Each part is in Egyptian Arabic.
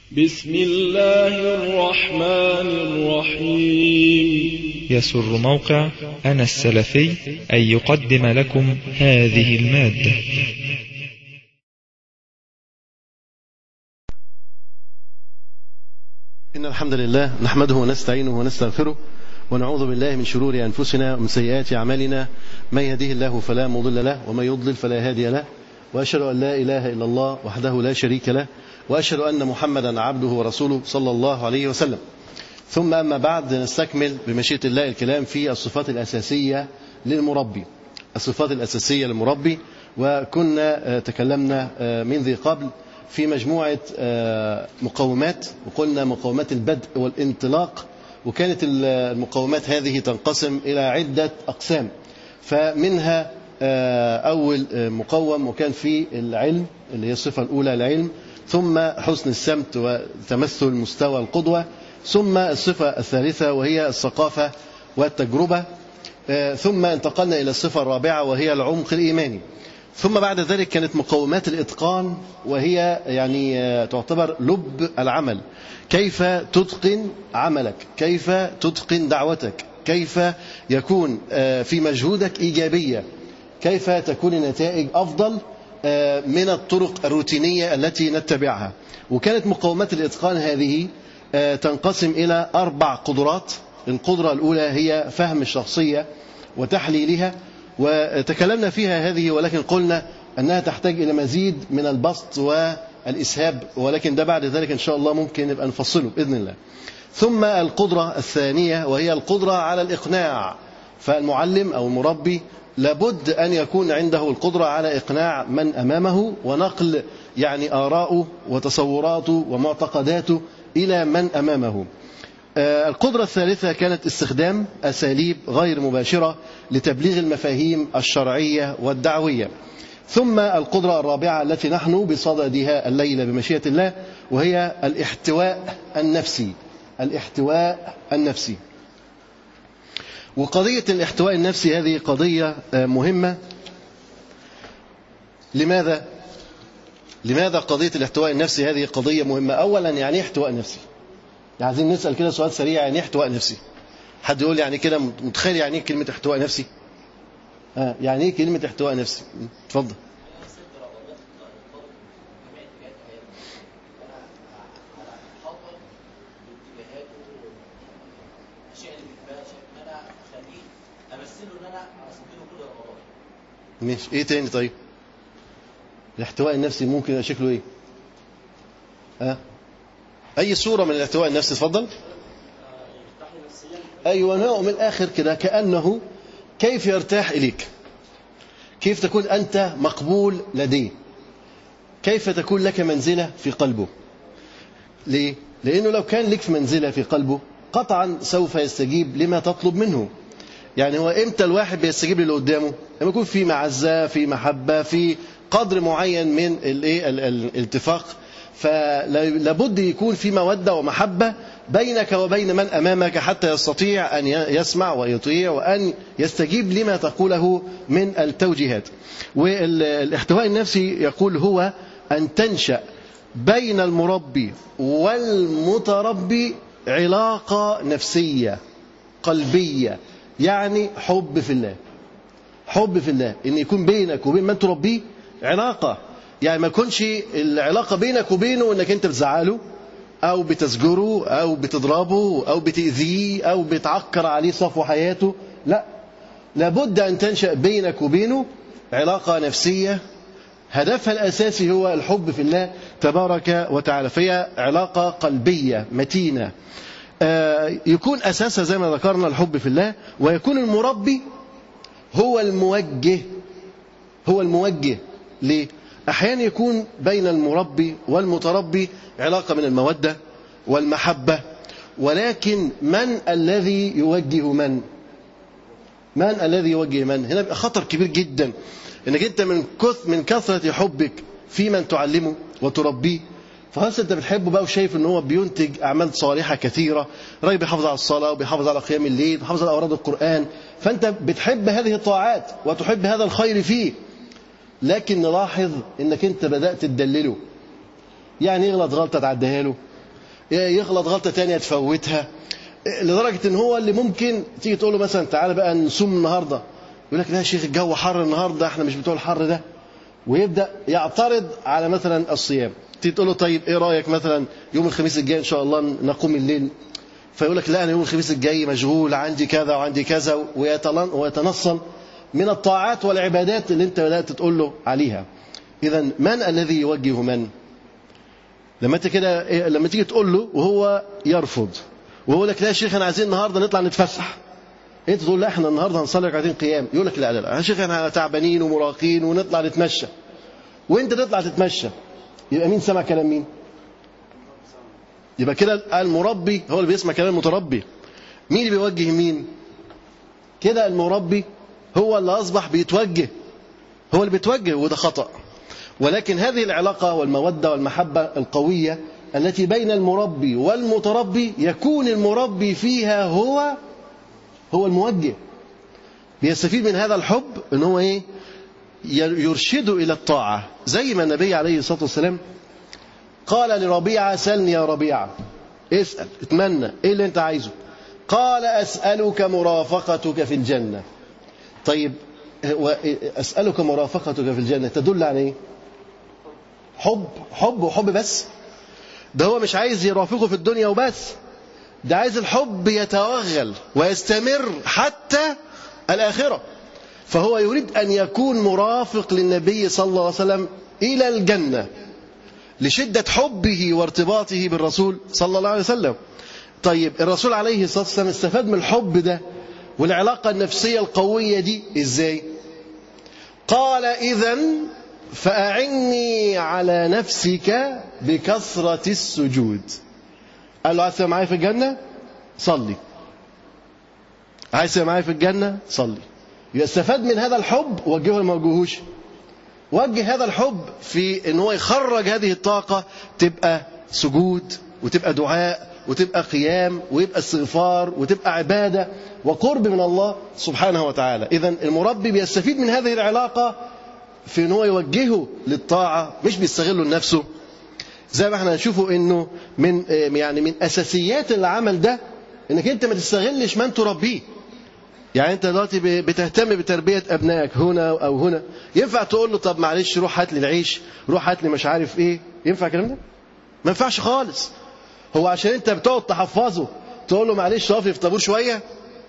بسم الله الرحمن الرحيم يسر موقع أنا السلفي أن يقدم لكم هذه المادة إن الحمد لله نحمده ونستعينه ونستغفره ونعوذ بالله من شرور أنفسنا ومن سيئات أعمالنا من يهده الله فلا مضل له ومن يضلل فلا هادي له وأشهد أن لا إله إلا الله وحده لا شريك له وأشهد أن محمدا عبده ورسوله صلى الله عليه وسلم ثم أما بعد نستكمل بمشيئة الله الكلام في الصفات الأساسية للمربي الصفات الأساسية للمربي وكنا تكلمنا من ذي قبل في مجموعة مقومات وقلنا مقومات البدء والانطلاق وكانت المقومات هذه تنقسم إلى عدة أقسام فمنها أول مقوم وكان في العلم اللي هي الصفة الأولى العلم ثم حسن السمت وتمثل مستوى القدوة ثم الصفة الثالثة وهي الثقافة والتجربة ثم انتقلنا إلى الصفة الرابعة وهي العمق الإيماني ثم بعد ذلك كانت مقومات الإتقان وهي يعني تعتبر لب العمل كيف تتقن عملك كيف تتقن دعوتك كيف يكون في مجهودك إيجابية كيف تكون النتائج أفضل من الطرق الروتينية التي نتبعها وكانت مقومات الإتقان هذه تنقسم إلى أربع قدرات القدرة الأولى هي فهم الشخصية وتحليلها وتكلمنا فيها هذه ولكن قلنا أنها تحتاج إلى مزيد من البسط والإسهاب ولكن ده بعد ذلك إن شاء الله ممكن نبقى نفصله بإذن الله ثم القدرة الثانية وهي القدرة على الإقناع فالمعلم أو المربي لابد أن يكون عنده القدرة على إقناع من أمامه ونقل يعني آراءه وتصوراته ومعتقداته إلى من أمامه القدرة الثالثة كانت استخدام أساليب غير مباشرة لتبليغ المفاهيم الشرعية والدعوية ثم القدرة الرابعة التي نحن بصددها الليلة بمشيئة الله وهي الاحتواء النفسي الاحتواء النفسي وقضية الاحتواء النفسي هذه قضية مهمة لماذا؟ لماذا قضية الاحتواء النفسي هذه قضية مهمة؟ أولا يعني ايه احتواء نفسي؟ يعني عايزين نسأل كده سؤال سريع يعني ايه احتواء نفسي؟ حد يقول يعني كده متخيل يعني ايه كلمة احتواء نفسي؟ آه يعني ايه كلمة احتواء نفسي؟ اتفضل. مش ايه تاني طيب الاحتواء النفسي ممكن يبقى شكله ايه ها اي صوره من الاحتواء النفسي اتفضل ايوه نوع من الاخر كده كانه كيف يرتاح اليك كيف تكون انت مقبول لديه كيف تكون لك منزله في قلبه ليه لانه لو كان لك منزله في قلبه قطعا سوف يستجيب لما تطلب منه يعني هو امتى الواحد بيستجيب للي قدامه لما يكون في معزه في محبه في قدر معين من الايه الاتفاق فلابد يكون في موده ومحبه بينك وبين من امامك حتى يستطيع ان يسمع ويطيع وان يستجيب لما تقوله من التوجيهات والاحتواء النفسي يقول هو ان تنشا بين المربي والمتربي علاقه نفسيه قلبيه يعني حب في الله حب في الله ان يكون بينك وبين من تربيه علاقه يعني ما يكونش العلاقه بينك وبينه انك انت بتزعله او بتزجره او بتضربه او بتاذيه او بتعكر عليه صفو حياته لا لابد ان تنشا بينك وبينه علاقه نفسيه هدفها الاساسي هو الحب في الله تبارك وتعالى فهي علاقه قلبيه متينه يكون أساسها زي ما ذكرنا الحب في الله ويكون المربي هو الموجه هو الموجه ليه؟ أحيانا يكون بين المربي والمتربي علاقة من المودة والمحبة ولكن من الذي يوجه من؟ من الذي يوجه من؟ هنا بيبقى خطر كبير جدا انك انت من كث من كثرة حبك في من تعلمه وتربيه فخلاص انت بتحبه بقى وشايف ان هو بينتج اعمال صالحه كثيره راجل بيحافظ على الصلاه وبيحافظ على قيام الليل بيحافظ على اوراد القران فانت بتحب هذه الطاعات وتحب هذا الخير فيه لكن نلاحظ انك انت بدات تدلله يعني يغلط غلطه تعديها له يغلط غلطة تانية تفوتها لدرجة ان هو اللي ممكن تيجي تقول له مثلا تعالى بقى نصوم النهاردة يقول لك لا يا شيخ الجو حر النهاردة احنا مش بتوع الحر ده ويبدأ يعترض على مثلا الصيام تيجي تقول له طيب ايه رأيك مثلا يوم الخميس الجاي ان شاء الله نقوم الليل فيقول لك لا انا يوم الخميس الجاي مشغول عندي كذا وعندي كذا ويتنصل من الطاعات والعبادات اللي انت بدأت تقول له عليها اذا من الذي يوجه من لما انت كده لما تيجي تقول له وهو يرفض وهو لك لا يا شيخ انا عايزين النهارده نطلع نتفسح انت تقول لا احنا النهارده هنصلي ركعتين قيام يقول لك لا لا لا يا شيخ احنا تعبانين ومراقين ونطلع نتمشى وانت تطلع تتمشى يبقى مين سمع كلام مين يبقى كده المربي هو اللي بيسمع كلام المتربي مين اللي بيوجه مين كده المربي هو اللي اصبح بيتوجه هو اللي بيتوجه وده خطأ ولكن هذه العلاقة والمودة والمحبة القوية التي بين المربي والمتربي يكون المربي فيها هو هو الموجه بيستفيد من هذا الحب ان هو ايه يرشده الى الطاعة زي ما النبي عليه الصلاة والسلام قال لربيعة سلني يا ربيعة اسأل اتمنى ايه اللي انت عايزه قال أسألك مرافقتك في الجنة طيب أسألك مرافقتك في الجنة تدل على ايه حب حب وحب بس ده هو مش عايز يرافقه في الدنيا وبس ده عايز الحب يتوغل ويستمر حتى الآخرة فهو يريد أن يكون مرافق للنبي صلى الله عليه وسلم إلى الجنة لشدة حبه وارتباطه بالرسول صلى الله عليه وسلم طيب الرسول عليه الصلاة والسلام استفاد من الحب ده والعلاقة النفسية القوية دي إزاي قال إذا فأعني على نفسك بكثرة السجود قال له عايز تبقى معايا في الجنة صلي عايز تبقى معايا في الجنة صلي يستفاد من هذا الحب وجهه ما وجهوش وجه هذا الحب في ان هو يخرج هذه الطاقة تبقى سجود وتبقى دعاء وتبقى قيام ويبقى استغفار وتبقى عبادة وقرب من الله سبحانه وتعالى إذا المربي بيستفيد من هذه العلاقة في ان هو يوجهه للطاعة مش بيستغله لنفسه زي ما احنا هنشوفه انه من يعني من اساسيات العمل ده انك انت ما تستغلش من تربيه يعني انت دلوقتي بتهتم بتربيه ابنائك هنا او هنا ينفع تقول له طب معلش روح هات لي العيش روح هات لي مش عارف ايه ينفع الكلام ده ما ينفعش خالص هو عشان انت بتقعد تحفظه تقول له معلش اقف في طابور شويه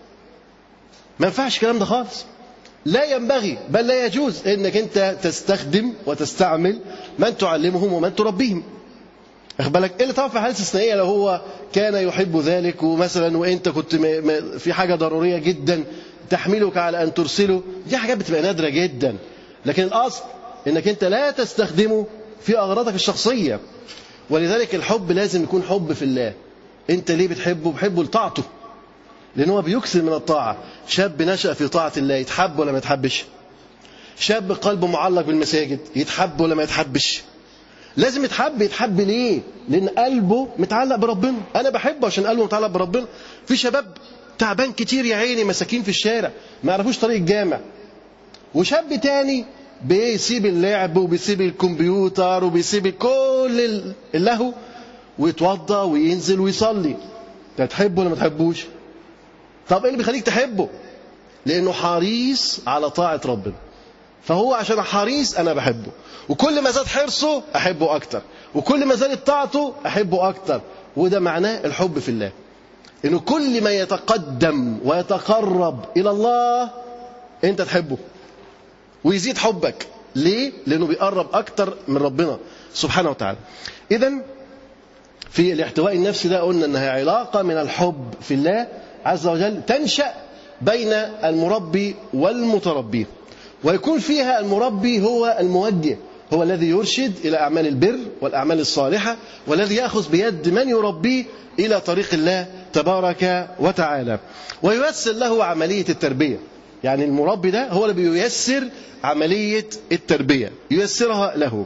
ما ينفعش الكلام ده خالص لا ينبغي بل لا يجوز انك انت تستخدم وتستعمل من تعلمهم ومن تربيهم واخد بالك ايه اللي طبعا في حاله استثنائيه لو هو كان يحب ذلك ومثلا وانت كنت في حاجه ضروريه جدا تحملك على ان ترسله دي حاجات بتبقى نادره جدا لكن الاصل انك انت لا تستخدمه في اغراضك الشخصيه ولذلك الحب لازم يكون حب في الله انت ليه بتحبه بحبه لطاعته لان هو بيكسر من الطاعه شاب نشا في طاعه الله يتحب ولا ما يتحبش شاب قلبه معلق بالمساجد يتحب ولا ما يتحبش لازم يتحب يتحب ليه لان قلبه متعلق بربنا انا بحبه عشان قلبه متعلق بربنا في شباب تعبان كتير يا عيني مساكين في الشارع ما يعرفوش طريق الجامع وشاب تاني بيسيب اللعب وبيسيب الكمبيوتر وبيسيب كل اللهو ويتوضى وينزل ويصلي انت تحبه ولا ما تحبوش طب ايه اللي بيخليك تحبه لانه حريص على طاعه ربنا فهو عشان حريص انا بحبه وكل ما زاد حرصه احبه اكتر وكل ما زادت طاعته احبه اكتر وده معناه الحب في الله انه كل ما يتقدم ويتقرب الى الله انت تحبه ويزيد حبك ليه لانه بيقرب اكتر من ربنا سبحانه وتعالى اذا في الاحتواء النفسي ده قلنا انها علاقه من الحب في الله عز وجل تنشا بين المربي والمتربي ويكون فيها المربي هو الموجه هو الذي يرشد إلى أعمال البر والأعمال الصالحة والذي يأخذ بيد من يربيه إلى طريق الله تبارك وتعالى وييسر له عملية التربية يعني المربي ده هو اللي بييسر عملية التربية ييسرها له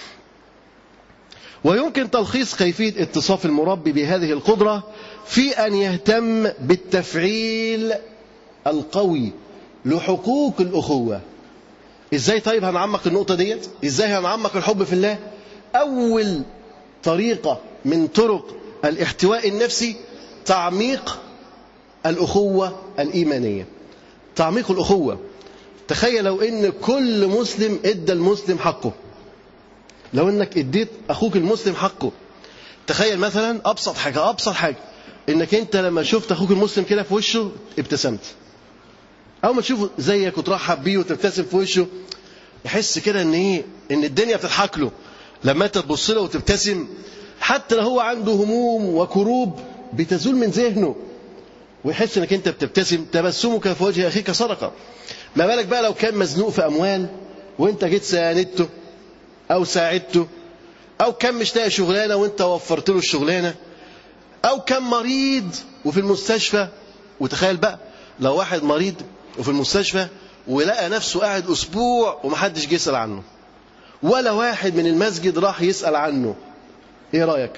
ويمكن تلخيص كيفية اتصاف المربي بهذه القدرة في أن يهتم بالتفعيل القوي لحقوق الأخوة ازاي طيب هنعمق النقطة ديت ازاي هنعمق الحب في الله اول طريقة من طرق الاحتواء النفسي تعميق الأخوة الإيمانية تعميق الأخوة تخيل لو ان كل مسلم ادى المسلم حقه لو انك اديت اخوك المسلم حقه تخيل مثلا ابسط حاجه ابسط حاجه انك انت لما شفت اخوك المسلم كده في وشه ابتسمت اول ما تشوفه زيك وترحب بيه وتبتسم في وشه يحس كده ان ايه ان الدنيا بتضحك له لما انت تبص له وتبتسم حتى لو هو عنده هموم وكروب بتزول من ذهنه ويحس انك انت بتبتسم تبسمك في وجه اخيك صدقه ما بالك بقى لو كان مزنوق في اموال وانت جيت ساندته او ساعدته او كان مش لاقي شغلانه وانت وفرت له الشغلانه او كان مريض وفي المستشفى وتخيل بقى لو واحد مريض وفي المستشفى ولقى نفسه قاعد اسبوع ومحدش جه يسال عنه ولا واحد من المسجد راح يسال عنه ايه رايك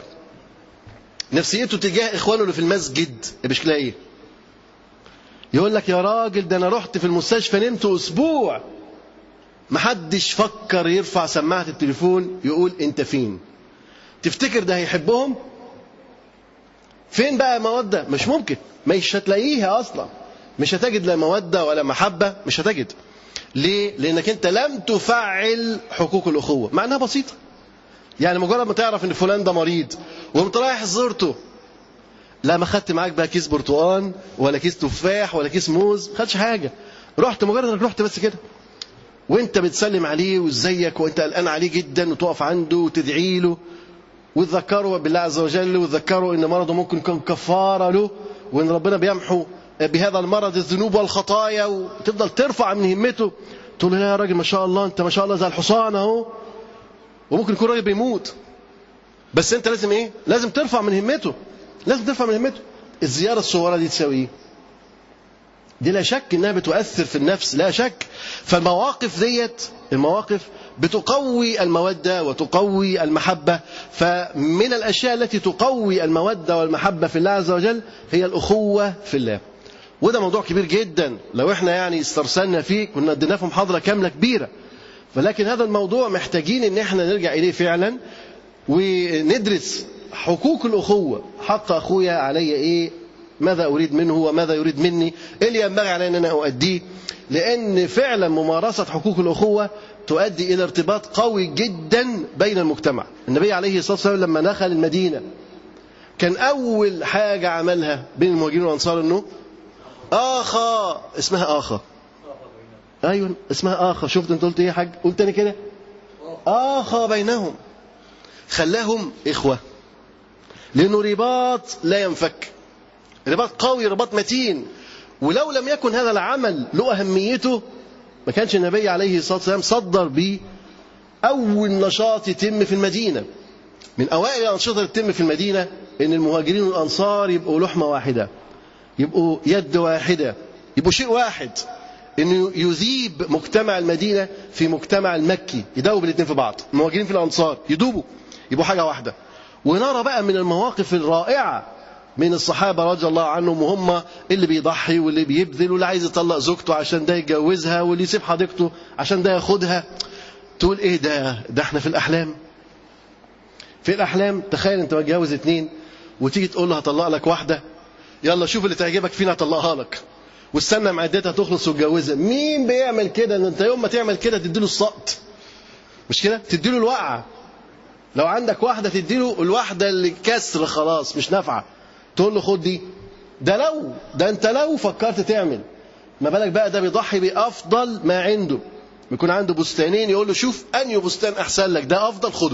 نفسيته تجاه اخوانه اللي في المسجد بشكلها ايه يقول لك يا راجل ده انا رحت في المستشفى نمت اسبوع محدش فكر يرفع سماعه التليفون يقول انت فين تفتكر ده هيحبهم فين بقى موده مش ممكن مش هتلاقيها اصلا مش هتجد لا موده ولا محبه مش هتجد ليه لانك انت لم تفعل حقوق الاخوه مع انها بسيطه يعني مجرد ما تعرف ان فلان ده مريض وقمت رايح زرته لا ما خدت معاك بقى كيس برتقان ولا كيس تفاح ولا كيس موز ما خدش حاجه رحت مجرد انك رحت بس كده وانت بتسلم عليه وازيك وانت قلقان عليه جدا وتقف عنده وتدعي له وتذكره بالله عز وجل وتذكره ان مرضه ممكن يكون كفاره له وان ربنا بيمحو بهذا المرض الذنوب والخطايا وتفضل ترفع من همته تقول له يا راجل ما شاء الله انت ما شاء الله زي الحصان اهو وممكن يكون راجل بيموت بس انت لازم ايه لازم ترفع من همته لازم ترفع من همته الزياره الصغيره دي تساوي ايه دي لا شك انها بتؤثر في النفس لا شك فالمواقف ديت المواقف بتقوي المودة وتقوي المحبة فمن الأشياء التي تقوي المودة والمحبة في الله عز وجل هي الأخوة في الله وده موضوع كبير جدا لو احنا يعني استرسلنا فيه كنا اديناه في محاضرة كاملة كبيرة ولكن هذا الموضوع محتاجين ان احنا نرجع اليه فعلا وندرس حقوق الأخوة حق أخويا علي إيه ماذا أريد منه وماذا يريد مني إيه اللي ينبغي علي أن أنا أؤديه لأن فعلا ممارسة حقوق الأخوة تؤدي إلى ارتباط قوي جدا بين المجتمع النبي عليه الصلاة والسلام لما دخل المدينة كان أول حاجة عملها بين المهاجرين والأنصار أنه آخا اسمها آخا أيوة اسمها آخا شفت أنت قلت إيه يا حاج قلت تاني كده آخا بينهم خلاهم إخوة لأنه رباط لا ينفك رباط قوي رباط متين ولو لم يكن هذا العمل له أهميته ما كانش النبي عليه الصلاة والسلام صدر به أول نشاط يتم في المدينة من أوائل الأنشطة اللي تتم في المدينة إن المهاجرين والأنصار يبقوا لحمة واحدة يبقوا يد واحدة يبقوا شيء واحد إنه يذيب مجتمع المدينة في مجتمع المكي يدوب الاثنين في بعض المهاجرين في الأنصار يدوبوا يبقوا حاجة واحدة ونرى بقى من المواقف الرائعة من الصحابة رضي الله عنهم وهم اللي بيضحي واللي بيبذل واللي عايز يطلق زوجته عشان ده يتجوزها واللي يسيب حديقته عشان ده ياخدها تقول ايه ده ده احنا في الأحلام في الأحلام تخيل انت متجوز اتنين وتيجي تقول له هطلق لك واحدة يلا شوف اللي تعجبك فينا هطلقها لك واستنى معدتها تخلص وتجوزها مين بيعمل كده ان انت يوم ما تعمل كده تديله السقط مش كده تديله الوقعه لو عندك واحدة تديله الواحدة اللي كسر خلاص مش نافعة تقول له خد دي ده لو ده انت لو فكرت تعمل ما بالك بقى ده بيضحي بأفضل ما عنده بيكون عنده بستانين يقول له شوف أنهي بستان أحسن لك ده أفضل خده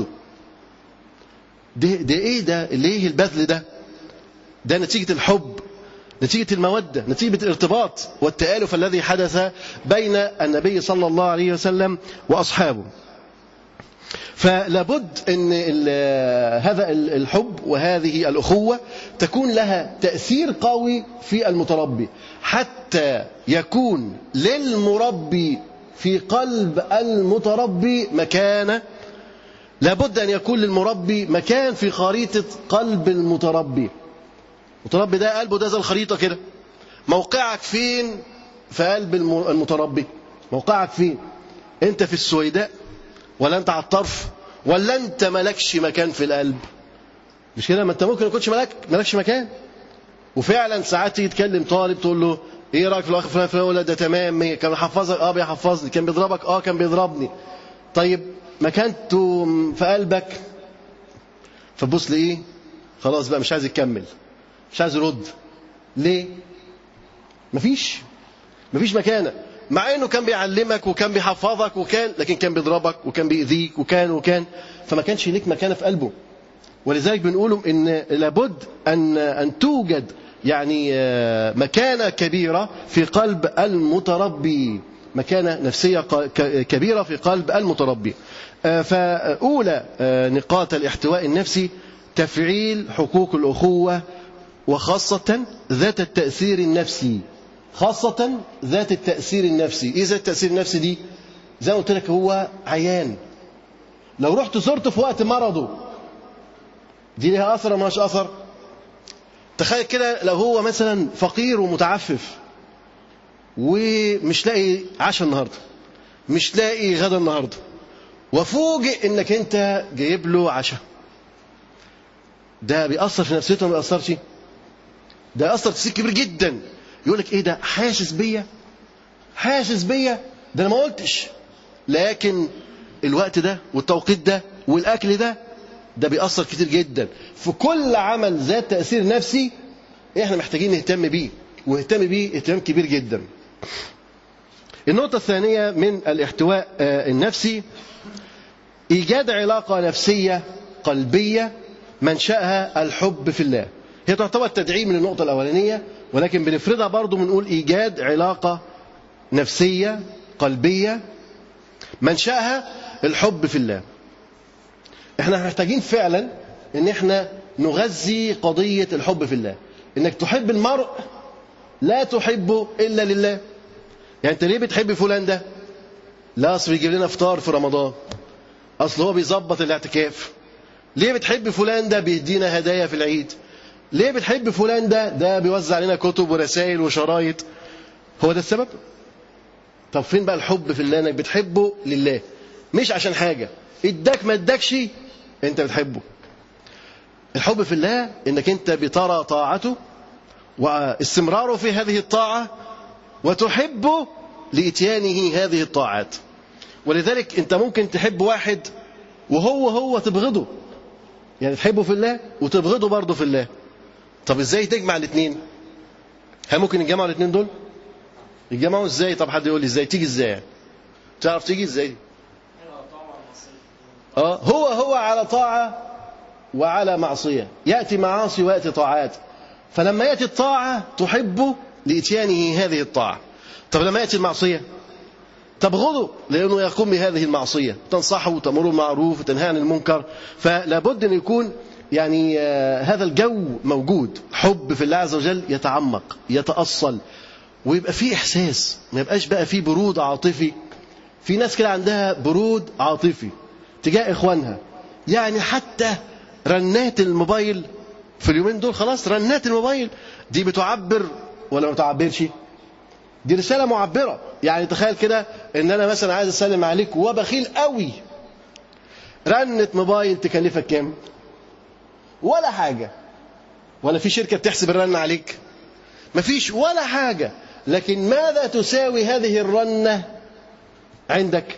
ده, ده إيه ده ليه البذل ده ده نتيجة الحب نتيجة المودة نتيجة الارتباط والتآلف الذي حدث بين النبي صلى الله عليه وسلم وأصحابه فلابد ان هذا الحب وهذه الاخوه تكون لها تاثير قوي في المتربي حتى يكون للمربي في قلب المتربي مكانه لابد ان يكون للمربي مكان في خريطه قلب المتربي المتربي ده قلبه ده زي الخريطه كده موقعك فين في قلب المتربي موقعك فين انت في السويداء ولا انت على الطرف ولا انت مالكش مكان في القلب مش كده ما انت ممكن ما تكونش مالك مالكش مكان وفعلا ساعات تيجي تكلم طالب تقول له ايه رايك في الاخ فلان فلان ولا ده تمام كان بيحفظك اه بيحفظني كان بيضربك اه كان بيضربني طيب مكانته في قلبك فتبص لايه خلاص بقى مش عايز يكمل مش عايز يرد ليه مفيش مفيش مكانه مع انه كان بيعلمك وكان بيحفظك وكان لكن كان بيضربك وكان بيأذيك وكان وكان فما كانش ليك مكانه في قلبه ولذلك بنقول ان لابد ان ان توجد يعني مكانه كبيره في قلب المتربي مكانه نفسيه كبيره في قلب المتربي فاولى نقاط الاحتواء النفسي تفعيل حقوق الاخوه وخاصه ذات التاثير النفسي خاصة ذات التأثير النفسي إيه ذات التأثير النفسي دي زي ما قلت لك هو عيان لو رحت زرته في وقت مرضه دي لها أثر ولا مش أثر تخيل كده لو هو مثلا فقير ومتعفف ومش لاقي عشاء النهارده مش لاقي غدا النهارده وفوجئ انك انت جايب له عشاء ده بيأثر في نفسيته ولا ما بيأثرش ده يأثر تأثير كبير جدا يقول لك ايه ده حاسس بيا حاسس بيا ده انا ما قلتش لكن الوقت ده والتوقيت ده والاكل ده ده بيأثر كتير جدا في كل عمل ذات تأثير نفسي احنا محتاجين نهتم بيه ونهتم بيه اهتمام كبير جدا النقطة الثانية من الاحتواء النفسي إيجاد علاقة نفسية قلبية منشأها الحب في الله هي تعتبر تدعيم من النقطة الأولانية ولكن بنفردها برضو بنقول إيجاد علاقة نفسية قلبية منشأها الحب في الله احنا محتاجين فعلا ان احنا نغذي قضية الحب في الله انك تحب المرء لا تحبه الا لله يعني انت ليه بتحب فلان ده لا اصل بيجيب لنا فطار في رمضان اصل هو بيظبط الاعتكاف ليه بتحب فلان ده بيدينا هدايا في العيد ليه بتحب فلان ده ده بيوزع علينا كتب ورسائل وشرايط هو ده السبب طب فين بقى الحب في الله انك بتحبه لله مش عشان حاجة اداك ما اداكش انت بتحبه الحب في الله انك انت بترى طاعته واستمراره في هذه الطاعة وتحبه لإتيانه هذه الطاعات ولذلك انت ممكن تحب واحد وهو هو تبغضه يعني تحبه في الله وتبغضه برضه في الله طب ازاي تجمع الاثنين هل ممكن يتجمعوا الاثنين دول يتجمعوا ازاي طب حد يقول لي ازاي تيجي ازاي تعرف تيجي ازاي اه هو هو على طاعة وعلى معصية يأتي معاصي ويأتي طاعات فلما يأتي الطاعة تحبه لإتيانه هذه الطاعة طب لما يأتي المعصية تبغضه لأنه يقوم بهذه المعصية تنصحه وتأمره بالمعروف وتنهى عن المنكر فلا بد أن يكون يعني هذا الجو موجود حب في الله عز وجل يتعمق يتأصل ويبقى فيه إحساس ما يبقاش بقى فيه برود عاطفي في ناس كده عندها برود عاطفي تجاه إخوانها يعني حتى رنات الموبايل في اليومين دول خلاص رنات الموبايل دي بتعبر ولا ما بتعبرش دي رسالة معبرة يعني تخيل كده ان انا مثلا عايز اسلم عليك وبخيل قوي رنة موبايل تكلفك كام ولا حاجة ولا في شركة بتحسب الرنة عليك مفيش ولا حاجة لكن ماذا تساوي هذه الرنة عندك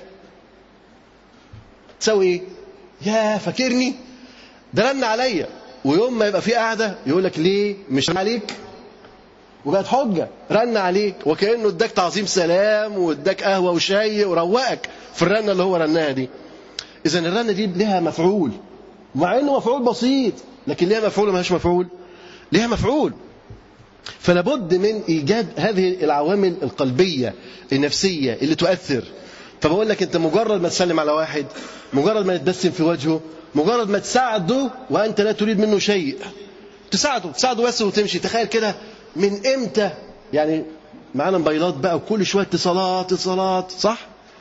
تساوي ايه يا فاكرني ده رن عليا ويوم ما يبقى في قاعدة يقول لك ليه مش عليك وبقت حجة رن عليك وكأنه اداك تعظيم سلام واداك قهوة وشاي وروقك في الرنة اللي هو رنها دي إذا الرنة دي لها مفعول مع إنه مفعول بسيط لكن ليها مفعول وما مفعول ليها مفعول فلا بد من إيجاد هذه العوامل القلبية النفسية اللي تؤثر فبقول لك أنت مجرد ما تسلم على واحد مجرد ما تبسم في وجهه مجرد ما تساعده وأنت لا تريد منه شيء تساعده تساعده بس وتمشي تخيل كده من امتى يعني معانا موبايلات بقى وكل شويه اتصالات اتصالات صح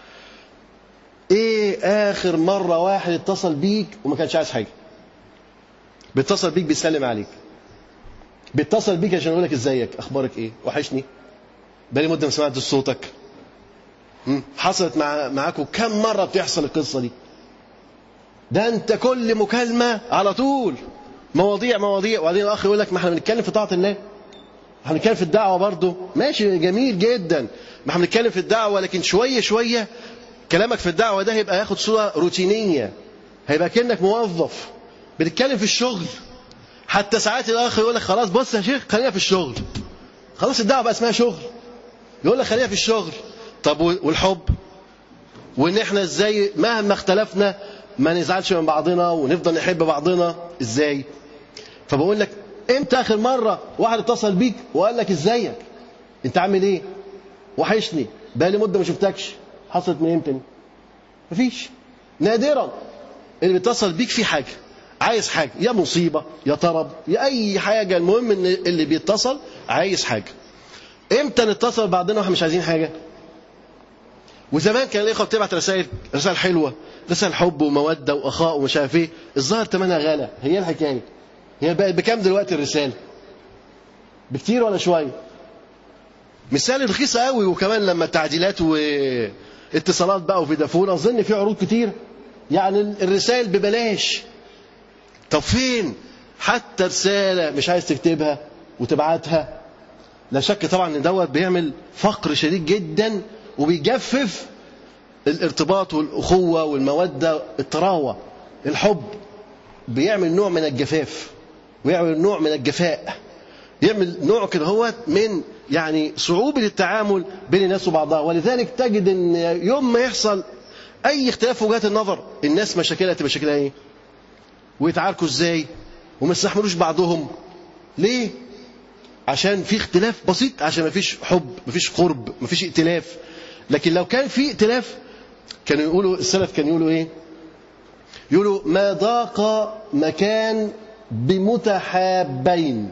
ايه اخر مره واحد اتصل بيك وما كانش عايز حاجه بيتصل بيك بيسلم عليك بيتصل بيك عشان يقول لك ازيك اخبارك ايه وحشني بقالي مده ما سمعتش صوتك حصلت مع معاكم كم مره بتحصل القصه دي ده انت كل مكالمه على طول مواضيع مواضيع وبعدين الاخ يقول لك ما احنا بنتكلم في طاعه الله احنا بنتكلم في الدعوه برضه ماشي جميل جدا ما احنا بنتكلم في الدعوه لكن شويه شويه كلامك في الدعوه ده هيبقى ياخد صوره روتينيه هيبقى كانك موظف بنتكلم في الشغل حتى ساعات الاخ يقول لك خلاص بص يا شيخ خلينا في الشغل خلاص الدعوه بقى اسمها شغل يقول لك خلينا في الشغل طب والحب وان احنا ازاي مهما اختلفنا ما نزعلش من بعضنا ونفضل نحب بعضنا ازاي فبقول لك امتى اخر مره واحد اتصل بيك وقال لك ازيك انت عامل ايه وحشني بقالي مده ما شفتكش حصلت من امتى مفيش نادرا اللي بيتصل بيك في حاجه عايز حاجه يا مصيبه يا طرب يا اي حاجه المهم ان اللي بيتصل عايز حاجه امتى نتصل بعضنا واحنا مش عايزين حاجه وزمان كان الاخوه بتبعت رسائل رسائل حلوه رسائل حب وموده واخاء ومش عارف ايه الظاهر ثمنها غالى هي الحكايه هي بقت بكام دلوقتي الرساله بكتير ولا شويه مثال رخيصه قوي وكمان لما تعديلات واتصالات بقى وفودافون اظن في عروض كتير يعني الرسائل ببلاش طب فين حتى رساله مش عايز تكتبها وتبعتها لا شك طبعا ان دوت بيعمل فقر شديد جدا وبيجفف الارتباط والاخوه والموده التراوه الحب بيعمل نوع من الجفاف ويعمل نوع من الجفاء يعمل نوع كده هو من يعني صعوبة التعامل بين الناس وبعضها ولذلك تجد ان يوم ما يحصل اي اختلاف في وجهات النظر الناس مشاكلها تبقى شكلها ايه ويتعاركوا ازاي وما يستحملوش بعضهم ليه عشان في اختلاف بسيط عشان ما فيش حب ما فيش قرب ما فيش ائتلاف لكن لو كان في ائتلاف كانوا يقولوا السلف كانوا يقولوا ايه يقولوا ما ضاق مكان بمتحابين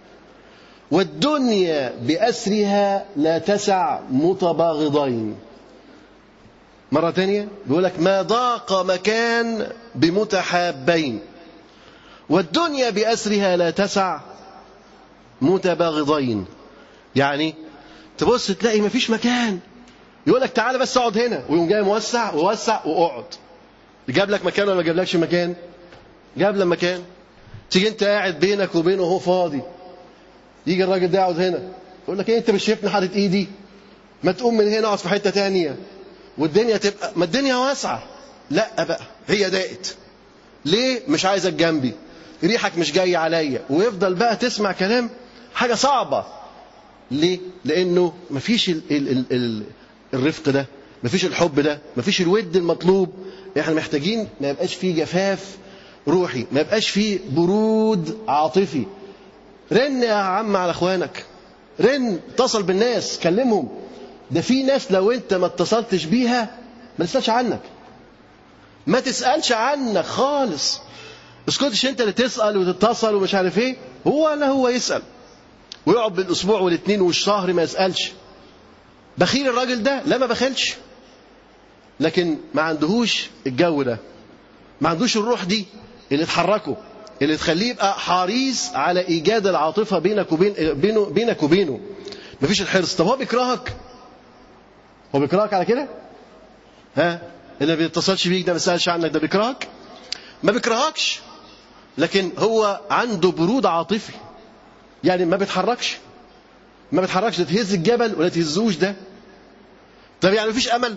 والدنيا بأسرها لا تسع متباغضين مرة ثانية بيقول لك ما ضاق مكان بمتحابين والدنيا بأسرها لا تسع متباغضين يعني تبص تلاقي مفيش مكان يقول لك تعالى بس اقعد هنا ويقوم جاي موسع ووسع واقعد جاب لك مكان ولا ما جابلكش مكان جاب لك مكان تيجي انت قاعد بينك وبينه وهو فاضي يجي الراجل ده يقعد هنا يقول لك ايه انت مش شايفني حاطط ايدي ما تقوم من هنا اقعد في حته تانية والدنيا تبقى ما الدنيا واسعه لا بقى هي ضاقت ليه مش عايزك جنبي ريحك مش جاي عليا ويفضل بقى تسمع كلام حاجه صعبه ليه لانه مفيش ال ال ال ال الرفق ده مفيش الحب ده مفيش الود المطلوب احنا محتاجين ما يبقاش فيه جفاف روحي ما يبقاش فيه برود عاطفي رن يا عم على اخوانك رن اتصل بالناس كلمهم ده في ناس لو انت ما اتصلتش بيها ما تسالش عنك ما تسالش عنك خالص اسكتش انت اللي تسال وتتصل ومش عارف ايه هو لا هو يسال ويقعد بالاسبوع والاثنين والشهر ما يسالش بخيل الراجل ده لا ما بخلش لكن ما عندهوش الجو ده ما عندوش الروح دي اللي تحركه اللي تخليه يبقى حريص على ايجاد العاطفه بينك وبين بينه بينك وبينه مفيش الحرص طب هو بيكرهك هو بيكرهك على كده ها اللي ما بيتصلش بيك ده ما بيسالش عنك ده بيكرهك ما بيكرهكش لكن هو عنده برود عاطفي يعني ما بيتحركش ما بيتحركش لا تهز الجبل ولا تهزوش ده طب يعني مفيش امل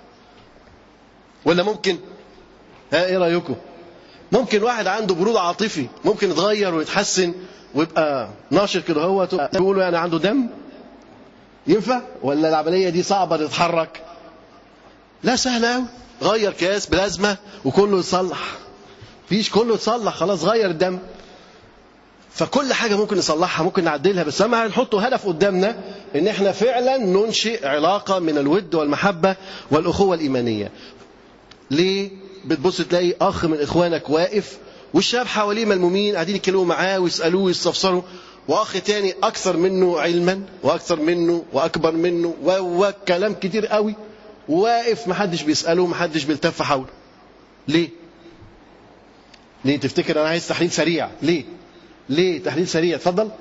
ولا ممكن ها ايه رايكم ممكن واحد عنده برود عاطفي ممكن يتغير ويتحسن ويبقى ناشط كده هو تقولوا يعني عنده دم ينفع ولا العمليه دي صعبه تتحرك لا سهله قوي غير كاس بلازمه وكله يتصلح فيش كله يتصلح خلاص غير الدم فكل حاجه ممكن نصلحها ممكن نعدلها بس اما هنحطه هدف قدامنا ان احنا فعلا ننشئ علاقه من الود والمحبه والاخوه الايمانيه ليه بتبص تلاقي اخ من اخوانك واقف والشباب حواليه ملمومين قاعدين يتكلموا معاه ويسالوه ويستفسروا واخ تاني اكثر منه علما واكثر منه واكبر منه وكلام كتير قوي واقف محدش بيساله محدش بيلتف حوله ليه ليه تفتكر انا عايز تحليل سريع ليه ليه تحليل سريع اتفضل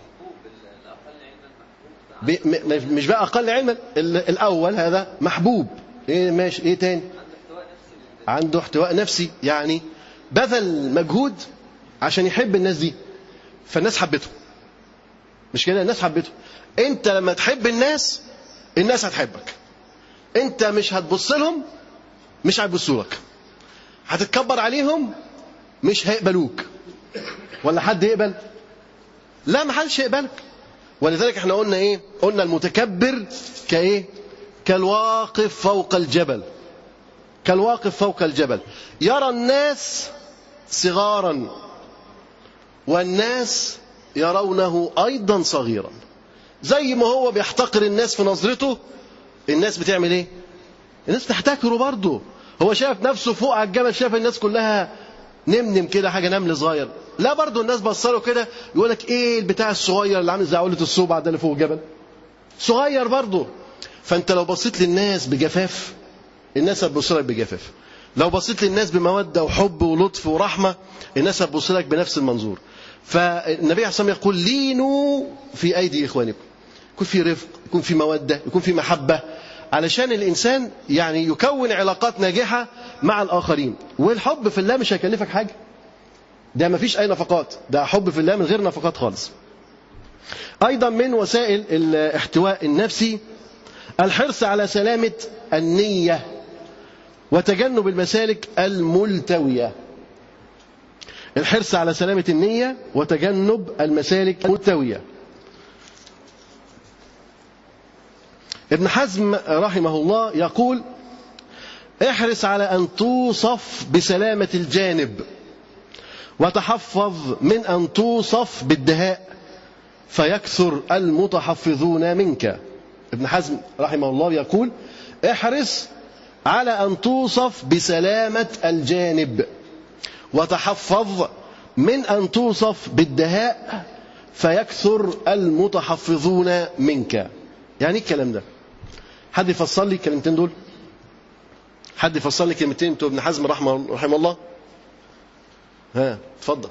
مش بقى اقل علما الاول هذا محبوب ايه ماشي ايه تاني عنده احتواء نفسي يعني بذل مجهود عشان يحب الناس دي فالناس حبته مش كده الناس حبته انت لما تحب الناس الناس هتحبك انت مش هتبص لهم مش هيبصوا لك هتتكبر عليهم مش هيقبلوك ولا حد يقبل لا ما حدش يقبلك ولذلك احنا قلنا ايه قلنا المتكبر كايه كالواقف فوق الجبل كالواقف فوق الجبل يرى الناس صغارا والناس يرونه ايضا صغيرا زي ما هو بيحتقر الناس في نظرته الناس بتعمل ايه الناس تحتكره برضه هو شايف نفسه فوق على الجبل شايف الناس كلها نمنم كده حاجه نمل صغير لا برضه الناس بصله كده يقول لك ايه البتاع الصغير اللي عامل زي عقله الصوبع ده اللي فوق الجبل صغير برضه فانت لو بصيت للناس بجفاف الناس هتبص لك بجفاف لو بصيت للناس بموده وحب ولطف ورحمه الناس هتبص لك بنفس المنظور فالنبي عليه الصلاه يقول لينوا في ايدي اخوانكم يكون في رفق يكون في موده يكون في محبه علشان الانسان يعني يكون علاقات ناجحه مع الاخرين والحب في الله مش هيكلفك حاجه ده ما فيش اي نفقات ده حب في الله من غير نفقات خالص ايضا من وسائل الاحتواء النفسي الحرص على سلامه النيه وتجنب المسالك الملتويه الحرص على سلامه النيه وتجنب المسالك الملتويه ابن حزم رحمه الله يقول احرص على أن توصف بسلامة الجانب وتحفظ من أن توصف بالدهاء فيكثر المتحفظون منك ابن حزم رحمه الله يقول احرص على أن توصف بسلامة الجانب وتحفظ من أن توصف بالدهاء فيكثر المتحفظون منك يعني ايه الكلام ده حد يفسر لي الكلمتين دول حد يفسر لي كلمتين بتوع ابن حزم رحمه رحمه الله ها اتفضل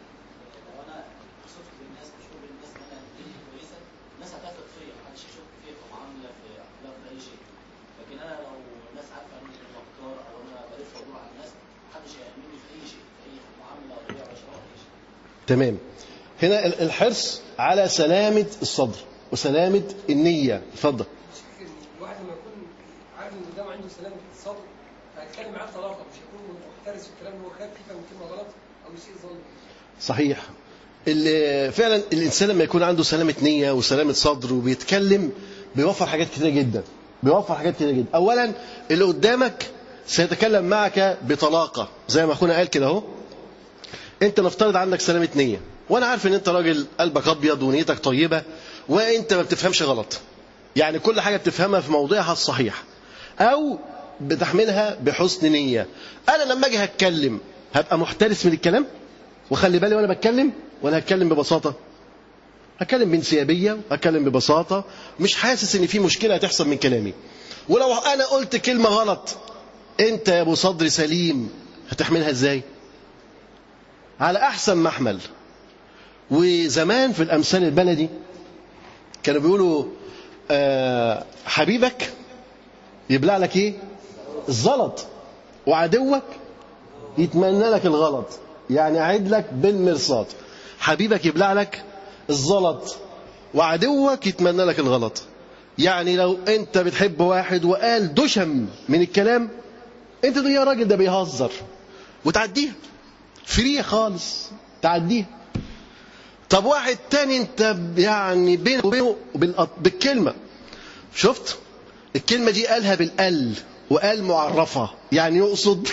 تمام هنا الحرص على سلامة الصدر وسلامة النية اتفضل الواحد لما يكون عارف ان قدامه عنده سلامه الصدر هيتكلم معاه بطلاقه مش هيكون محترس في الكلام اللي هو خايف يفهم كلمه غلط او شيء ظلم صحيح اللي فعلا الانسان لما يكون عنده سلامه نيه وسلامه صدر وبيتكلم بيوفر حاجات كتيره جدا بيوفر حاجات كتيره جدا اولا اللي قدامك سيتكلم معك بطلاقه زي ما اخونا قال كده اهو انت نفترض عندك سلامه نيه وانا عارف ان انت راجل قلبك ابيض ونيتك طيبه وانت ما بتفهمش غلط يعني كل حاجه بتفهمها في موضعها الصحيح او بتحملها بحسن نيه انا لما اجي هتكلم هبقى محترس من الكلام وخلي بالي وانا بتكلم ولا هتكلم ببساطه هتكلم بانسيابيه هتكلم ببساطه مش حاسس ان في مشكله هتحصل من كلامي ولو انا قلت كلمه غلط انت يا ابو صدر سليم هتحملها ازاي على احسن محمل وزمان في الامثال البلدي كانوا بيقولوا آه حبيبك يبلع لك ايه الزلط وعدوك يتمنى لك الغلط يعني أعد لك بالمرصاد حبيبك يبلع لك الزلط وعدوك يتمنى لك الغلط يعني لو انت بتحب واحد وقال دشم من الكلام انت تقول يا راجل ده بيهزر وتعديها فري خالص تعديها طب واحد تاني انت يعني بينه وبينه بالكلمه شفت الكلمه دي قالها بالال وقال معرفه يعني يقصد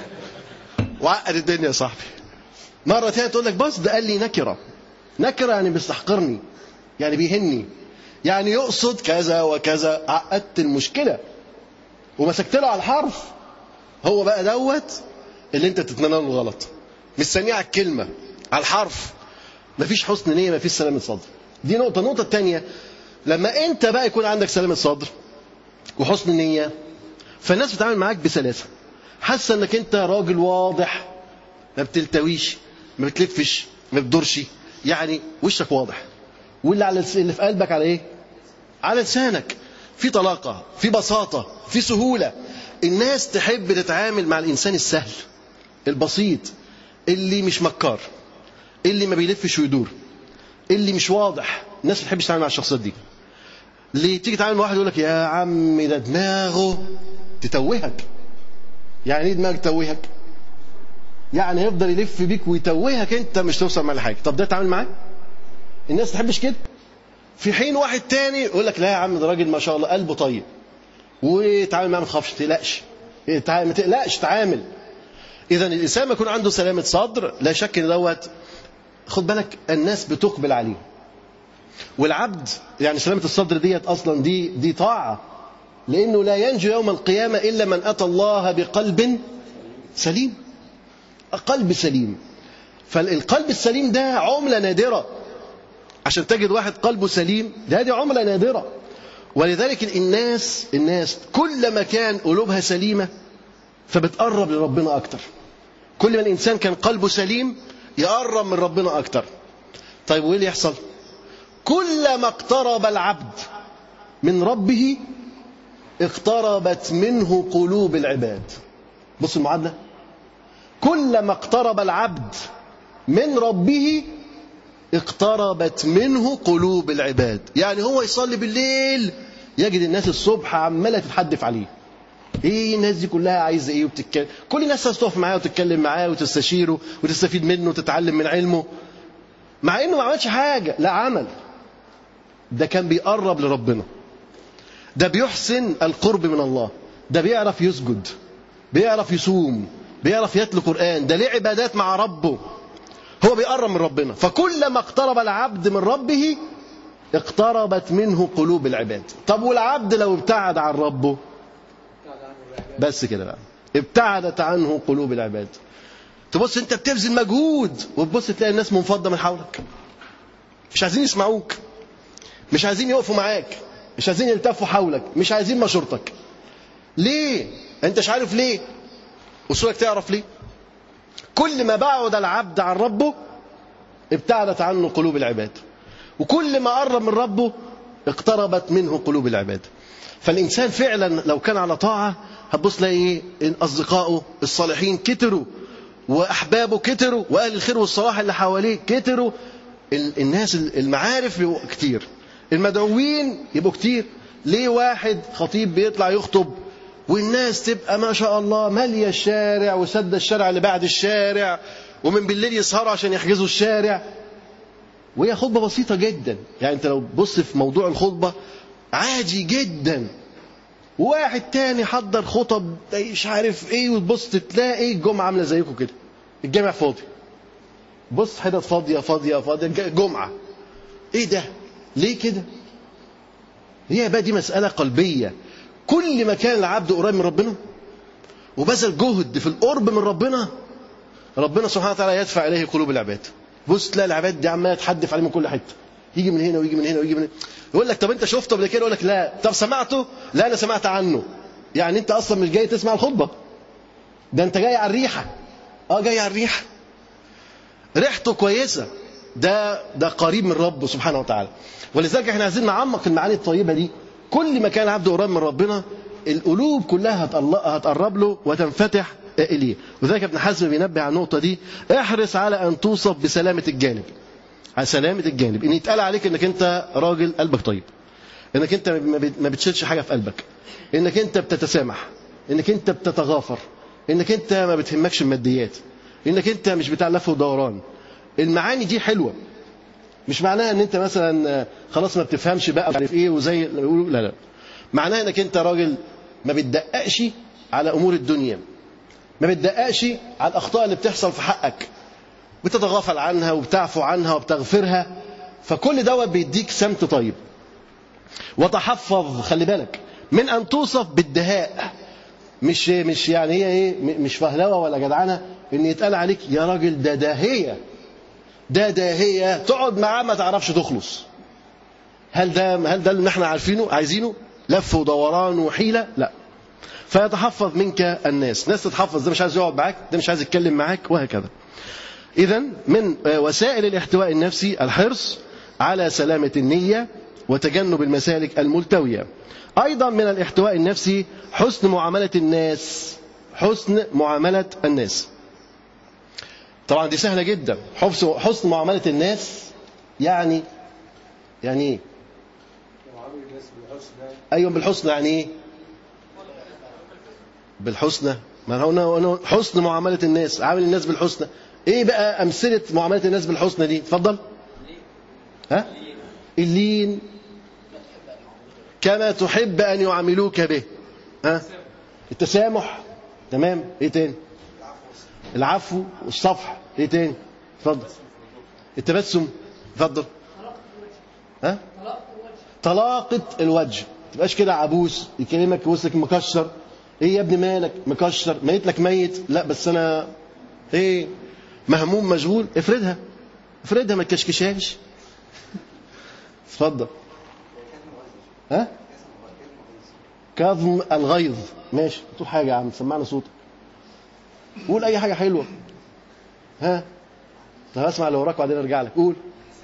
وعقد الدنيا يا صاحبي مرة تانية تقول لك بص ده قال لي نكرة نكرة يعني بيستحقرني يعني بيهني يعني يقصد كذا وكذا عقدت المشكلة ومسكت له على الحرف هو بقى دوت اللي انت تتمنى له الغلط مستنيه على الكلمة على الحرف مفيش حسن نية مفيش سلامة صدر دي نقطة النقطة الثانية لما انت بقى يكون عندك سلامة صدر وحسن نية فالناس بتتعامل معاك بسلاسة حاسه انك انت راجل واضح ما بتلتويش ما بتلفش ما بتدورش يعني وشك واضح واللي على اللي في قلبك على ايه على لسانك في طلاقه في بساطه في سهوله الناس تحب تتعامل مع الانسان السهل البسيط اللي مش مكار اللي ما بيلفش ويدور اللي مش واضح الناس ما بتحبش تتعامل مع الشخصيات دي اللي تيجي تتعامل مع واحد يقول لك يا عم ده دماغه تتوهك يعني ايه دماغك تتوهك يعني يفضل يلف بيك ويتوهك انت مش توصل مع حاجه طب ده تعامل معاه الناس ما تحبش كده في حين واحد تاني يقول لك لا يا عم ده راجل ما شاء الله قلبه طيب وتعامل معاه ما تخافش ما تقلقش ما تقلقش تعامل اذا الانسان ما يكون عنده سلامه صدر لا شك ان دوت خد بالك الناس بتقبل عليه والعبد يعني سلامه الصدر ديت اصلا دي دي طاعه لانه لا ينجو يوم القيامه الا من اتى الله بقلب سليم قلب سليم فالقلب السليم ده عمله نادره عشان تجد واحد قلبه سليم ده هذه عمله نادره ولذلك الناس الناس كلما كان قلوبها سليمه فبتقرب لربنا اكتر كل ما الانسان كان قلبه سليم يقرب من ربنا اكتر طيب وايه اللي يحصل كلما اقترب العبد من ربه اقتربت منه قلوب العباد بص المعادله كلما اقترب العبد من ربه اقتربت منه قلوب العباد يعني هو يصلي بالليل يجد الناس الصبح عماله تتحدف عليه ايه الناس دي كلها عايزه ايه وبتتكلم كل الناس هتقف معاه وتتكلم معاه وتستشيره وتستفيد منه وتتعلم من علمه مع انه ما عملش حاجه لا عمل ده كان بيقرب لربنا ده بيحسن القرب من الله ده بيعرف يسجد بيعرف يصوم بيعرف يتلو قرآن ده ليه عبادات مع ربه هو بيقرب من ربنا فكلما اقترب العبد من ربه اقتربت منه قلوب العباد طب والعبد لو ابتعد عن ربه بس كده بقى ابتعدت عنه قلوب العباد تبص انت بتبذل مجهود وتبص تلاقي الناس منفضه من حولك مش عايزين يسمعوك مش عايزين يقفوا معاك مش عايزين يلتفوا حولك مش عايزين مشورتك ليه انت مش عارف ليه وصولك تعرف ليه كل ما بعد العبد عن ربه ابتعدت عنه قلوب العباد وكل ما قرب من ربه اقتربت منه قلوب العباد فالإنسان فعلا لو كان على طاعة هتبص تلاقي ايه إن أصدقائه الصالحين كتروا وأحبابه كتروا وأهل الخير والصلاح اللي حواليه كتروا الناس المعارف يبقوا كتير المدعوين يبقوا كتير ليه واحد خطيب بيطلع يخطب والناس تبقى ما شاء الله مالية الشارع وسد الشارع اللي بعد الشارع ومن بالليل يسهروا عشان يحجزوا الشارع وهي خطبة بسيطة جدا يعني انت لو بص في موضوع الخطبة عادي جدا واحد تاني حضر خطب مش عارف ايه وتبص تلاقي الجمعة عاملة زيكم كده الجامع فاضي بص حتت فاضية فاضية فاضية جمعة ايه ده ليه كده هي بقى دي مسألة قلبية كل ما كان العبد قريب من ربنا وبذل جهد في القرب من ربنا ربنا سبحانه وتعالى يدفع اليه قلوب العباد بص تلاقي العباد دي عماله تحدف عليه من كل حته يجي من هنا ويجي من هنا ويجي من هنا يقول لك طب انت شفته قبل كده يقول لك لا طب سمعته لا انا سمعت عنه يعني انت اصلا مش جاي تسمع الخطبه ده انت جاي على الريحه اه جاي على الريحه ريحته كويسه ده ده قريب من ربه سبحانه وتعالى ولذلك احنا عايزين نعمق المعاني الطيبه دي كل ما كان العبد قريب من ربنا القلوب كلها هتقرب له وتنفتح إليه وذلك ابن حزم بينبه على النقطة دي احرص على أن توصف بسلامة الجانب على سلامة الجانب إن يتقال عليك إنك أنت راجل قلبك طيب إنك أنت ما بتشيلش حاجة في قلبك إنك أنت بتتسامح إنك أنت بتتغافر إنك أنت ما بتهمكش الماديات إنك أنت مش بتاع لف ودوران المعاني دي حلوة مش معناها ان انت مثلا خلاص ما بتفهمش بقى عارف ايه وزي ما بيقولوا لا لا معناها انك انت راجل ما بتدققش على امور الدنيا ما بتدققش على الاخطاء اللي بتحصل في حقك بتتغافل عنها وبتعفو عنها وبتغفرها فكل دوت بيديك سمت طيب وتحفظ خلي بالك من ان توصف بالدهاء مش مش يعني هي ايه مش فهلوه ولا جدعنه ان يتقال عليك يا راجل ده داهيه ده داهيه تقعد معاه ما تعرفش تخلص هل ده هل ده اللي احنا عارفينه عايزينه لف ودوران وحيله لا فيتحفظ منك الناس ناس تتحفظ ده مش عايز يقعد معاك ده مش عايز يتكلم معاك وهكذا اذا من وسائل الاحتواء النفسي الحرص على سلامه النيه وتجنب المسالك الملتويه ايضا من الاحتواء النفسي حسن معامله الناس حسن معامله الناس طبعا دي سهله جدا حسن حسن معامله الناس يعني يعني ايه وعامل الناس بالحسنى ايوه بالحسنى يعني ايه بالحسنى ما هو أنا- أنا حسن معامله الناس عامل الناس بالحسنى ايه بقى امثله معامله الناس بالحسنى دي اتفضل ها اللين كما تحب ان يعاملوك به ها التسامح تمام ايه تاني العفو والصفح ايه تاني اتفضل التبسم اتفضل ها طلاقة الوجه ما تبقاش كده عبوس يكلمك وسطك مكشر ايه يا ابني مالك مكشر ميت لك ميت لا بس انا ايه مهموم مشغول افردها افردها ما تكشكشهاش اتفضل ها كظم الغيظ ماشي تقول حاجه يا عم سمعنا صوتك قول اي حاجه حلوه ها طب اسمع اللي وراك وبعدين ارجع لك قول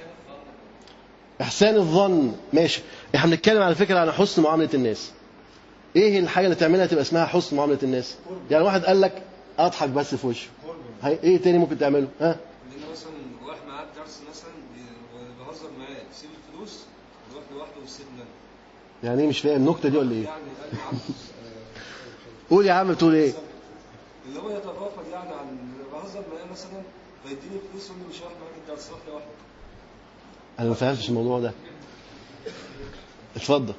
احسان الظن ماشي احنا بنتكلم على فكره على حسن معامله الناس ايه الحاجه اللي تعملها تبقى اسمها حسن معامله الناس يعني واحد قال لك اضحك بس في وشه هي ايه تاني ممكن تعمله ها لان مثلا رايح معاه درس مثلا بي- وبهزر معاه سيب الفلوس ويروح لوحده ويسيبنا يعني ايه مش فاهم النكته دي ولا ايه يعني قال معاه قول يا عم بتقول ايه اللي هو يتغافل يعني عن بهزر معاه مثلا فيديني فلوس يقول لي مش رايح معاك الدرس روح لوحدك انا ما فهمتش الموضوع ده اتفضل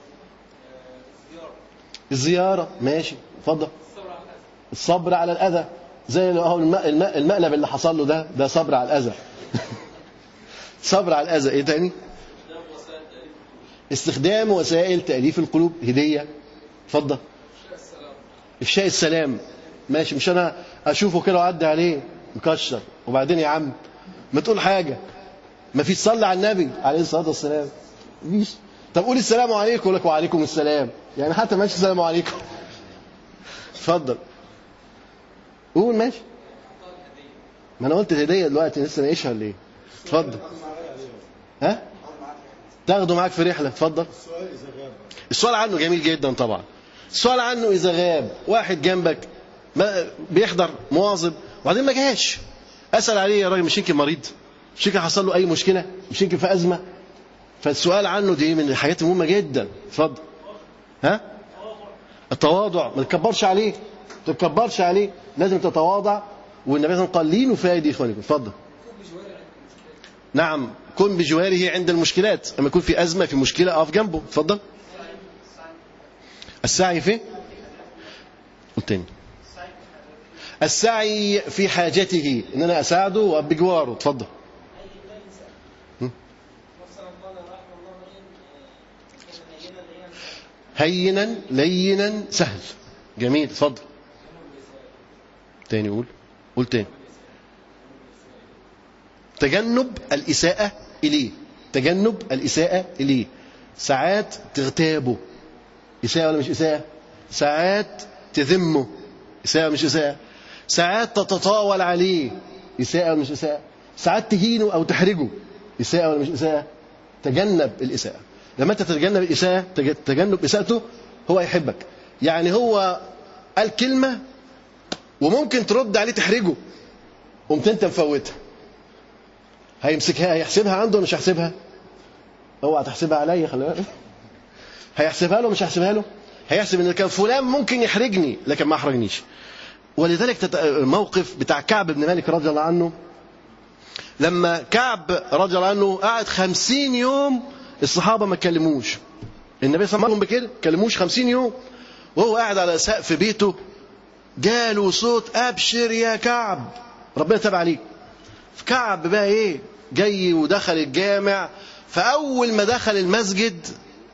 الزياره ماشي اتفضل الصبر على الاذى زي اللي هو الم- الم- المقلب اللي حصل له ده ده صبر على الاذى صبر على الاذى ايه تاني استخدام وسائل تاليف القلوب هديه اتفضل افشاء السلام ماشي مش انا اشوفه كده واعدي عليه مكشر وبعدين يا عم ما تقول حاجه ما فيش صلي على النبي عليه الصلاه والسلام مفيش طب قول السلام عليكم يقول لك وعليكم السلام يعني حتى ماشي السلام عليكم اتفضل قول ماشي ما انا قلت الهديه دلوقتي لسه ناقشها ولا ايه اتفضل ها تاخده معاك في رحله اتفضل السؤال عنه جميل جدا طبعا السؤال عنه اذا غاب واحد جنبك ما بيحضر مواظب وبعدين ما جاش اسال عليه يا راجل مش يمكن مريض مش يمكن حصل له اي مشكله مش يمكن في ازمه فالسؤال عنه دي من الحاجات المهمه جدا اتفضل ها التواضع ما تكبرش عليه ما تكبرش عليه لازم تتواضع والنبي صلى الله عليه وسلم قال لينوا في ايدي اخوانكم اتفضل نعم كن بجواره عند المشكلات لما يكون في ازمه في مشكله اقف جنبه اتفضل السعي فين قول تاني السعي في حاجته ان انا اساعده وابقى بجواره اتفضل هينا لينا سهل جميل اتفضل تاني قول قول تاني تجنب الإساءة إليه تجنب الإساءة إليه ساعات تغتابه إساءة ولا مش إساءة ساعات تذمه إساءة مش إساءة ساعات تتطاول عليه إساءة ولا مش إساءة ساعات تهينه أو تحرجه إساءة ولا مش إساءة تجنب الإساءة لما أنت تتجنب الإساءة تج- تجنب إساءته هو يحبك يعني هو قال كلمة وممكن ترد عليه تحرجه قمت أنت مفوتها هيمسكها هيحسبها عنده ولا مش هيحسبها؟ اوعى تحسبها عليا خلي بالك هيحسبها له مش هيحسبها له؟ هيحسب ان كان فلان ممكن يحرجني لكن ما احرجنيش ولذلك تت... موقف بتاع كعب بن مالك رضي الله عنه لما كعب رضي الله عنه قعد خمسين يوم الصحابة ما كلموش النبي صلى الله عليه وسلم بكده كلموش خمسين يوم وهو قاعد على سقف بيته جاله صوت أبشر يا كعب ربنا تابع عليك كعب بقى ايه جاي ودخل الجامع فأول ما دخل المسجد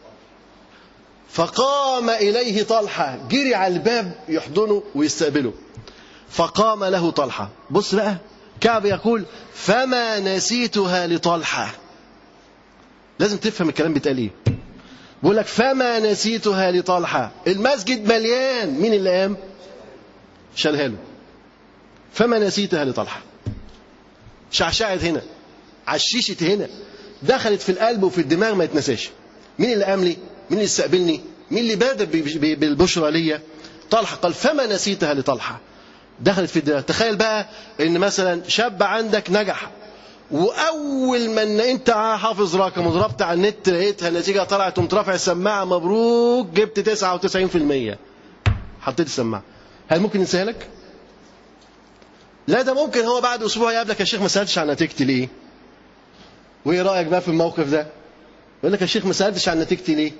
فقام إليه طلحة جري على الباب يحضنه ويستقبله فقام له طلحة بص بقى كعب يقول فما نسيتها لطلحة لازم تفهم الكلام بيتقال ايه بيقول لك فما نسيتها لطلحة المسجد مليان مين اللي قام شالها له فما نسيتها لطلحة شعشعت هنا عششت هنا دخلت في القلب وفي الدماغ ما يتنساش مين اللي قام لي مين اللي استقبلني مين اللي بادر ب- ب- بالبشرى ليا طلحة قال فما نسيتها لطلحة دخلت في الدماغ تخيل بقى ان مثلا شاب عندك نجح واول ما ان انت حافظ رقم وضربت على النت لقيتها النتيجه طلعت قمت رافع السماعه مبروك جبت 99% حطيت السماعه هل ممكن ينساها لك؟ لا ده ممكن هو بعد اسبوع يقابلك يا شيخ ما سالتش عن نتيجتي ليه؟ وايه رايك بقى في الموقف ده؟ يقول لك يا شيخ ما سالتش عن نتيجتي ليه؟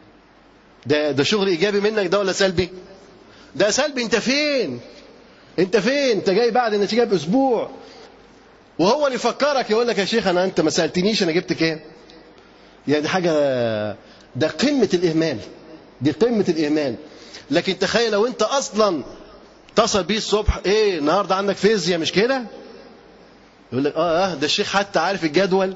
ده ده شغل ايجابي منك ده ولا سلبي؟ ده سلبي انت فين؟ انت فين؟ انت جاي بعد النتيجه باسبوع وهو اللي يفكرك يقول لك يا شيخ انا انت ما سالتنيش انا جبت كام؟ يعني دي حاجه ده قمه الاهمال دي قمه الاهمال لكن تخيل لو انت اصلا اتصل بيه الصبح ايه النهارده عندك فيزياء مش كده؟ يقول لك اه اه ده الشيخ حتى عارف الجدول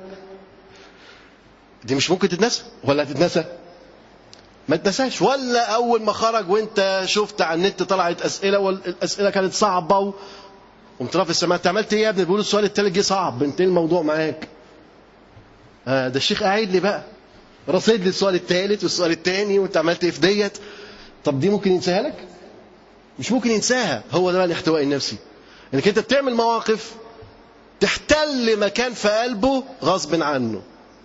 دي مش ممكن تتنسى ولا هتتنسى؟ ما تنساش ولا اول ما خرج وانت شفت على النت طلعت اسئله والاسئله كانت صعبه و... قمت رافع السماعه انت عملت ايه يا ابني بيقول السؤال التالت جه صعب انت ايه الموضوع معاك آه ده الشيخ قاعد لي بقى رصيد لي السؤال التالت والسؤال التاني وانت عملت ايه في ديت طب دي ممكن ينساها لك مش ممكن ينساها هو ده بقى الاحتواء النفسي انك انت بتعمل مواقف تحتل مكان في قلبه غصب عنه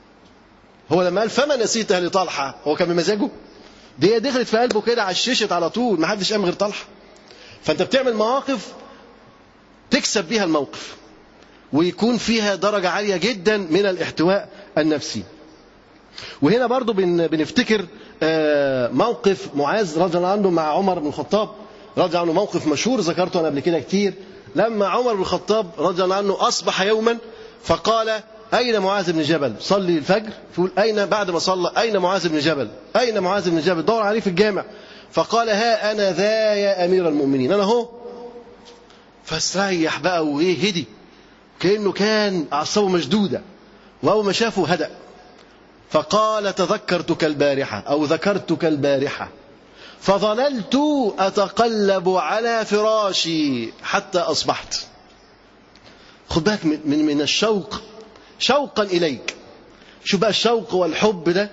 هو لما قال فما نسيت اهل طلحه هو كان بمزاجه دي هي دخلت في قلبه كده عششت على طول ما حدش قام غير طلحه فانت بتعمل مواقف تكسب بيها الموقف ويكون فيها درجة عالية جدا من الاحتواء النفسي وهنا برضو بن بنفتكر موقف معاذ رضي الله عنه مع عمر بن الخطاب رضي الله عنه موقف مشهور ذكرته أنا قبل كده كتير لما عمر بن الخطاب رضي الله عنه أصبح يوما فقال أين معاذ بن جبل صلي الفجر فيقول أين بعد ما صلى أين معاذ بن جبل أين معاذ بن جبل دور عليه في الجامع فقال ها أنا ذا يا أمير المؤمنين أنا هو فاستريح بقى وإيه هدي كأنه كان أعصابه مشدودة وأول ما شافه هدأ فقال تذكرتك البارحة أو ذكرتك البارحة فظللت أتقلب على فراشي حتى أصبحت خد بالك من, من, من الشوق شوقا إليك شو بقى الشوق والحب ده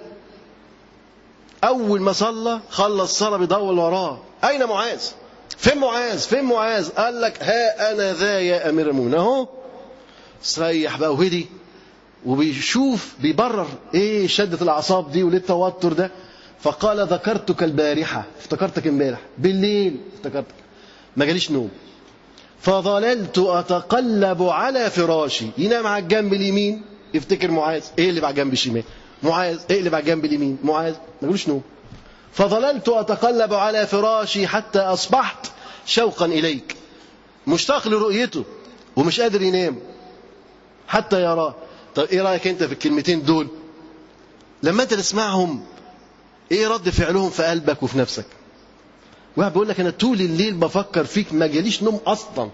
أول ما صلى خلص صلاة بيدور وراه أين معاذ فين معاذ فين معاذ قال لك ها أنا ذا يا أمير المؤمنين أهو استريح بقى وهدي وبيشوف بيبرر ايه شدة الأعصاب دي وليه التوتر ده فقال ذكرتك البارحة افتكرتك امبارح بالليل افتكرتك ما جاليش نوم فظللت أتقلب على فراشي ينام على الجنب اليمين يفتكر معاذ ايه اللي على الجنب الشمال معاذ ايه اللي على الجنب اليمين معاذ ما جالوش نوم فظللت أتقلب على فراشي حتى أصبحت شوقا إليك مشتاق لرؤيته ومش قادر ينام حتى يراه طب ايه رايك انت في الكلمتين دول لما انت تسمعهم ايه رد فعلهم في قلبك وفي نفسك واحد بيقول لك انا طول الليل بفكر فيك ما جاليش نوم اصلا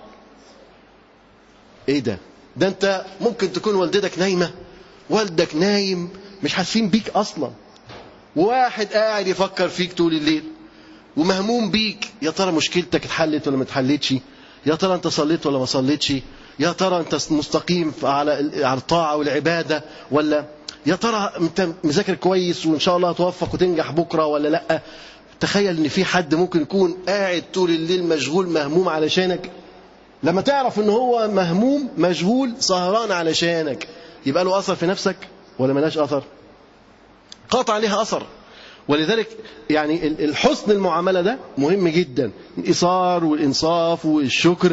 ايه ده ده انت ممكن تكون والدتك نايمه والدك نايم مش حاسين بيك اصلا واحد قاعد يفكر فيك طول الليل ومهموم بيك يا ترى مشكلتك اتحلت ولا ما اتحلتش يا ترى انت صليت ولا ما صليتش يا ترى انت مستقيم على على الطاعه والعباده ولا يا ترى انت مذاكر كويس وان شاء الله هتوفق وتنجح بكره ولا لا تخيل ان في حد ممكن يكون قاعد طول الليل مشغول مهموم علشانك لما تعرف ان هو مهموم مشغول سهران علشانك يبقى له اثر في نفسك ولا ملاش اثر قاطع عليها اثر ولذلك يعني الحسن المعامله ده مهم جدا الايثار والانصاف والشكر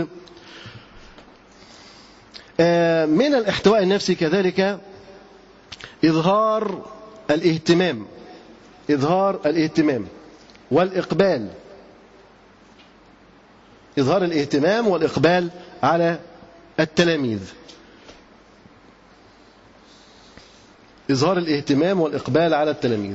من الاحتواء النفسي كذلك إظهار الاهتمام إظهار الاهتمام والإقبال إظهار الاهتمام والإقبال على التلاميذ إظهار الاهتمام والإقبال على التلاميذ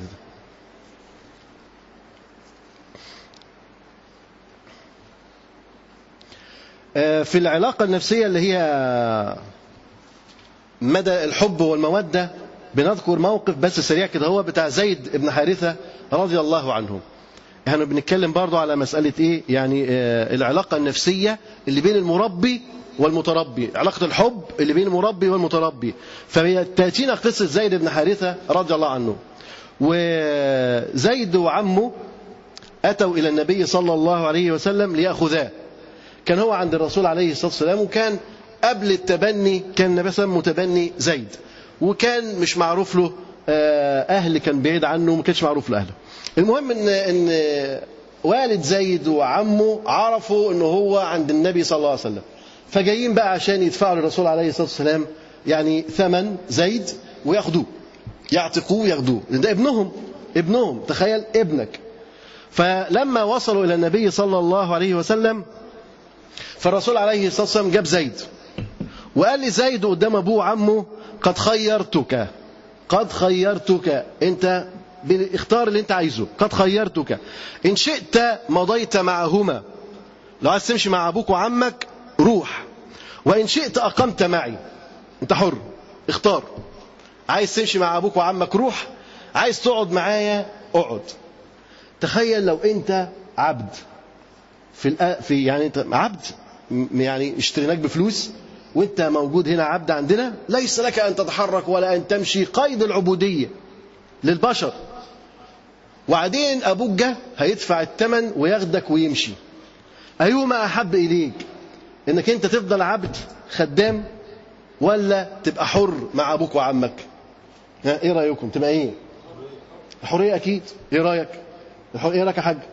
في العلاقة النفسية اللي هي مدى الحب والمودة بنذكر موقف بس سريع كده هو بتاع زيد بن حارثة رضي الله عنه احنا يعني بنتكلم برضو على مسألة ايه يعني آه العلاقة النفسية اللي بين المربي والمتربي علاقة الحب اللي بين المربي والمتربي فتأتينا قصة زيد بن حارثة رضي الله عنه وزيد وعمه أتوا إلى النبي صلى الله عليه وسلم ليأخذاه كان هو عند الرسول عليه الصلاة والسلام وكان قبل التبني كان النبي صلى الله عليه وسلم متبني زيد وكان مش معروف له آه، أهل كان بعيد عنه وما كانش معروف له أهله المهم إن إن والد زيد وعمه عرفوا إن هو عند النبي صلى الله عليه وسلم فجايين بقى عشان يدفعوا للرسول عليه الصلاة والسلام يعني ثمن زيد وياخدوه يعتقوه وياخدوه لأن ده ابنهم ابنهم تخيل ابنك فلما وصلوا إلى النبي صلى الله عليه وسلم فالرسول عليه الصلاة والسلام جاب زيد وقال لي زيد قدام أبوه وعمه قد خيرتك قد خيرتك أنت اختار اللي أنت عايزه قد خيرتك إن شئت مضيت معهما لو عايز تمشي مع أبوك وعمك روح وإن شئت أقمت معي أنت حر اختار عايز تمشي مع أبوك وعمك روح عايز تقعد معايا اقعد تخيل لو أنت عبد في الأ... في يعني أنت عبد م- يعني اشتريناك بفلوس وانت موجود هنا عبد عندنا ليس لك ان تتحرك ولا ان تمشي قيد العبوديه للبشر وبعدين ابوك جه هيدفع الثمن وياخدك ويمشي ايهما احب اليك انك انت تفضل عبد خدام ولا تبقى حر مع ابوك وعمك ها ايه رايكم تبقى ايه الحريه اكيد ايه رايك الحر... ايه رايك يا حاج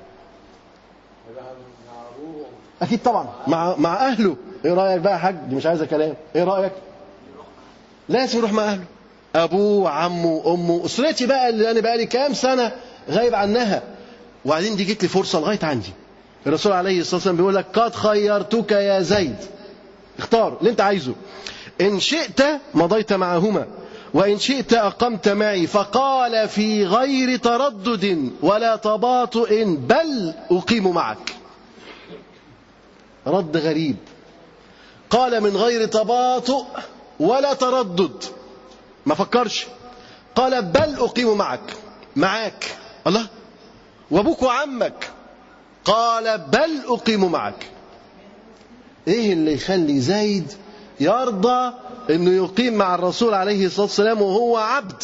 اكيد طبعا مع مع اهله ايه رايك بقى يا حاج دي مش عايزه كلام ايه رايك لازم يروح مع اهله ابوه وعمه وامه اسرتي بقى اللي انا بقى لي كام سنه غايب عنها وبعدين دي جت لي فرصه لغايه عندي الرسول عليه الصلاه والسلام بيقول لك قد خيرتك يا زيد اختار اللي انت عايزه ان شئت مضيت معهما وان شئت اقمت معي فقال في غير تردد ولا تباطؤ بل اقيم معك رد غريب قال من غير تباطؤ ولا تردد ما فكرش قال بل أقيم معك معاك الله وابوك وعمك قال بل أقيم معك ايه اللي يخلي زيد يرضى انه يقيم مع الرسول عليه الصلاة والسلام وهو عبد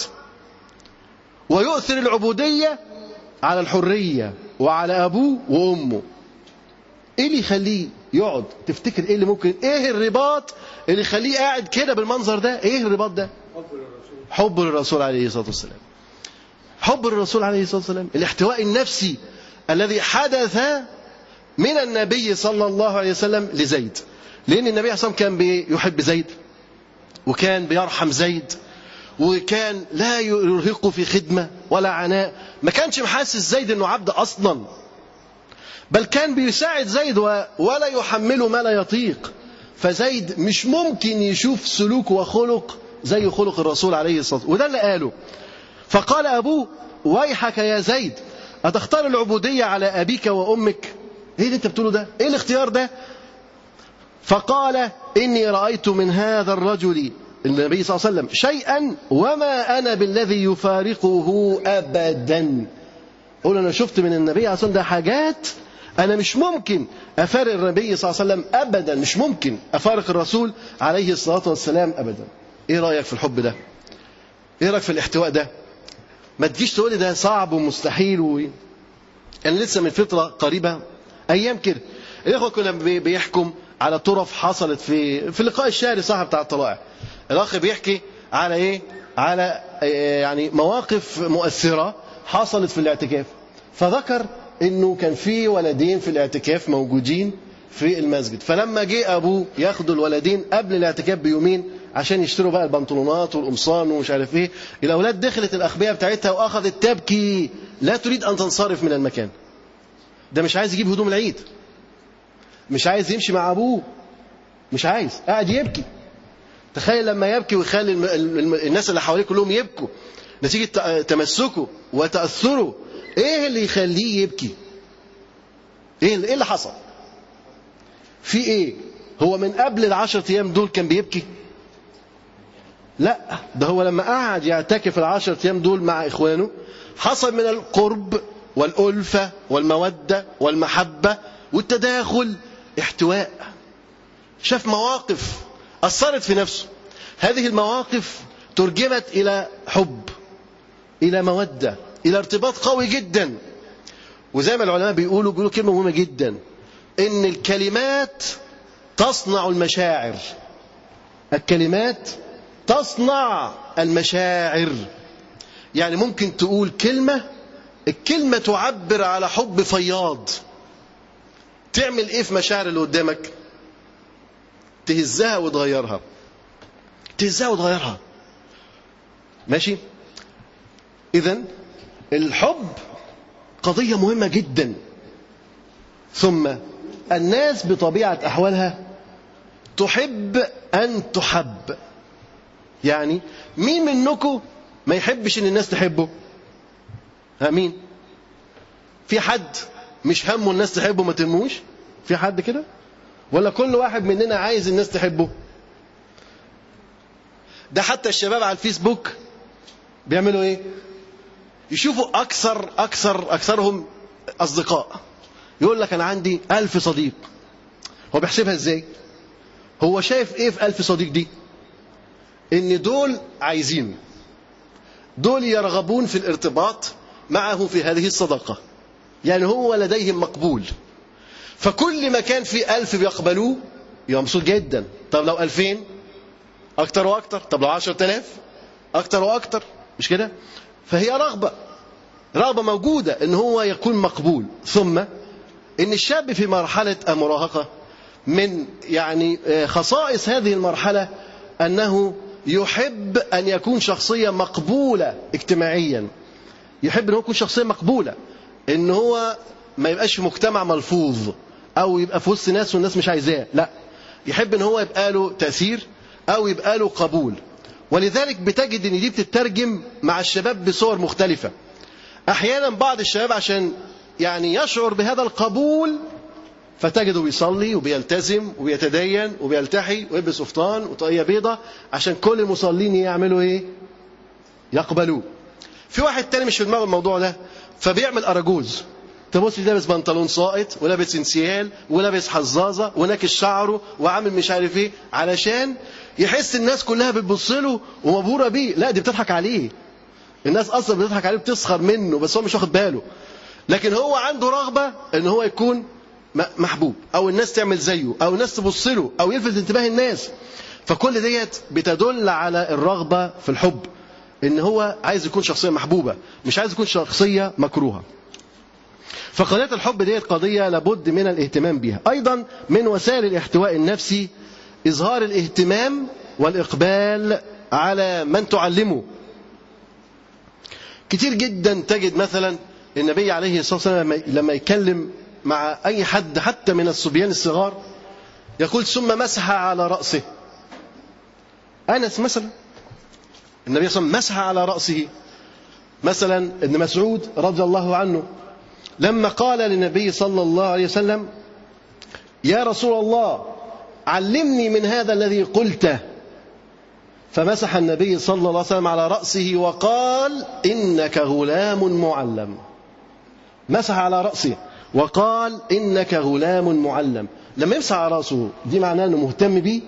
ويؤثر العبودية على الحرية وعلى أبوه وأمه ايه اللي يخليه يقعد تفتكر ايه اللي ممكن ايه الرباط اللي يخليه قاعد كده بالمنظر ده ايه الرباط ده حب للرسول عليه الصلاه والسلام حب للرسول عليه الصلاه والسلام الاحتواء النفسي الذي حدث من النبي صلى الله عليه وسلم لزيد لان النبي صلى الله عليه وسلم كان بيحب زيد وكان بيرحم زيد وكان لا يرهقه في خدمه ولا عناء ما كانش محسس زيد انه عبد اصلا بل كان بيساعد زيد و- ولا يحمله ما لا يطيق فزيد مش ممكن يشوف سلوك وخلق زي خلق الرسول عليه الصلاة والسلام وده اللي قاله فقال أبوه ويحك يا زيد أتختار العبودية على أبيك وأمك إيه اللي أنت بتقوله ده إيه الاختيار ده فقال إني رأيت من هذا الرجل النبي صلى الله عليه وسلم شيئا وما أنا بالذي يفارقه أبدا قول أنا شفت من النبي عليه الصلاة والسلام ده حاجات أنا مش ممكن أفارق النبي صلى الله عليه وسلم أبدا مش ممكن أفارق الرسول عليه الصلاة والسلام أبدا إيه رأيك في الحب ده إيه رأيك في الاحتواء ده ما تجيش تقولي ده صعب ومستحيل و... أنا لسه من فترة قريبة أيام كده الإخوة كنا بي- بيحكم على طرف حصلت في في اللقاء الشهري صاحب بتاع الطلائع الأخ بيحكي على إيه على آه، يعني مواقف مؤثرة حصلت في الاعتكاف فذكر انه كان في ولدين في الاعتكاف موجودين في المسجد فلما جه ابوه ياخدوا الولدين قبل الاعتكاف بيومين عشان يشتروا بقى البنطلونات والقمصان ومش عارف ايه الاولاد دخلت الاخبيه بتاعتها واخذت تبكي لا تريد ان تنصرف من المكان ده مش عايز يجيب هدوم العيد مش عايز يمشي مع ابوه مش عايز قاعد يبكي تخيل لما يبكي ويخلي الم- الم- الناس اللي حواليه كلهم يبكوا نتيجة ت- تمسكه وتأثره ايه اللي يخليه يبكي ايه اللي, إيه اللي حصل في ايه هو من قبل العشرة ايام دول كان بيبكي لا ده هو لما قعد يعتكف العشرة ايام دول مع اخوانه حصل من القرب والألفة والمودة والمحبة والتداخل احتواء شاف مواقف أثرت في نفسه هذه المواقف ترجمت إلى حب إلى مودة إلى ارتباط قوي جدا وزي ما العلماء بيقولوا بيقولوا كلمة مهمة جدا ان الكلمات تصنع المشاعر الكلمات تصنع المشاعر يعني ممكن تقول كلمة الكلمة تعبر على حب فياض تعمل ايه في مشاعر اللي قدامك تهزها وتغيرها تهزها وتغيرها ماشي اذا الحب قضية مهمة جدا ثم الناس بطبيعة أحوالها تحب أن تحب يعني مين منكم ما يحبش ان الناس تحبه ها مين في حد مش همه الناس تحبه ما تهموش في حد كده ولا كل واحد مننا عايز الناس تحبه ده حتى الشباب على الفيسبوك بيعملوا ايه يشوفوا اكثر اكثر اكثرهم اصدقاء يقول لك انا عندي ألف صديق هو بيحسبها ازاي هو شايف ايه في ألف صديق دي ان دول عايزين دول يرغبون في الارتباط معه في هذه الصداقة يعني هو لديهم مقبول فكل ما كان في ألف بيقبلوه يبقى مبسوط جدا طب لو ألفين أكتر وأكتر طب لو عشر تلاف أكتر وأكتر مش كده فهي رغبة رغبة موجودة ان هو يكون مقبول ثم ان الشاب في مرحلة المراهقة من يعني خصائص هذه المرحلة أنه يحب أن يكون شخصية مقبولة اجتماعيا يحب أن هو يكون شخصية مقبولة أن هو ما يبقاش في مجتمع ملفوظ أو يبقى في وسط ناس والناس مش عايزاه لا يحب أن هو يبقى له تأثير أو يبقى له قبول ولذلك بتجد أن دي بتترجم مع الشباب بصور مختلفة أحيانا بعض الشباب عشان يعني يشعر بهذا القبول فتجده بيصلي وبيلتزم وبيتدين وبيلتحي ويلبس قفطان وطاقية بيضة عشان كل المصلين يعملوا ايه؟ يقبلوه. في واحد تاني مش في دماغه الموضوع ده فبيعمل أراجوز. تبص لابس بنطلون ساقط ولابس انسيال ولابس حزازة وناكش شعره وعامل مش عارف ايه علشان يحس الناس كلها بتبص له ومبهوره بيه، لا دي بتضحك عليه. الناس اصلا بتضحك عليه بتسخر منه بس هو مش واخد باله. لكن هو عنده رغبة ان هو يكون محبوب او الناس تعمل زيه او الناس تبص له او يلفت انتباه الناس فكل ديت بتدل على الرغبه في الحب ان هو عايز يكون شخصيه محبوبه مش عايز يكون شخصيه مكروهه فقضيه الحب ديت قضيه لابد من الاهتمام بها ايضا من وسائل الاحتواء النفسي اظهار الاهتمام والاقبال على من تعلمه كتير جدا تجد مثلا النبي عليه الصلاه والسلام لما يكلم مع أي حد حتى من الصبيان الصغار يقول ثم مسح على رأسه أنس مثلا النبي صلى الله عليه وسلم مسح على رأسه مثلا ابن مسعود رضي الله عنه لما قال للنبي صلى الله عليه وسلم يا رسول الله علمني من هذا الذي قلته فمسح النبي صلى الله عليه وسلم على رأسه وقال إنك غلام معلم مسح على رأسه وقال إنك غلام معلم لما يمسح على رأسه دي معناه أنه مهتم بيه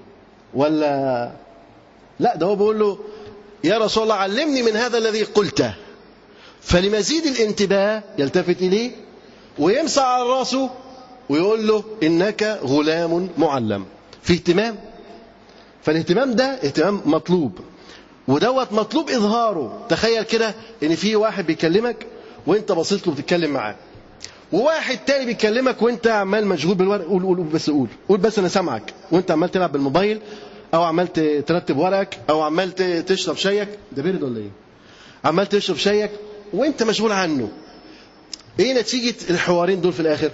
ولا لا ده هو بيقول له يا رسول الله علمني من هذا الذي قلته فلمزيد الانتباه يلتفت إليه ويمسح على رأسه ويقول له إنك غلام معلم في اهتمام فالاهتمام ده اهتمام مطلوب ودوت مطلوب إظهاره تخيل كده إن في واحد بيكلمك وانت بصيت له بتتكلم معاه وواحد تاني بيكلمك وانت عمال مشغول بالورق قول قول بس قول قول بس انا سامعك وانت عمال تلعب بالموبايل او عمال ترتب ورقك او عمال تشرب شايك ده برد ولا ايه عمال تشرب شايك وانت مشغول عنه ايه نتيجة الحوارين دول في الاخر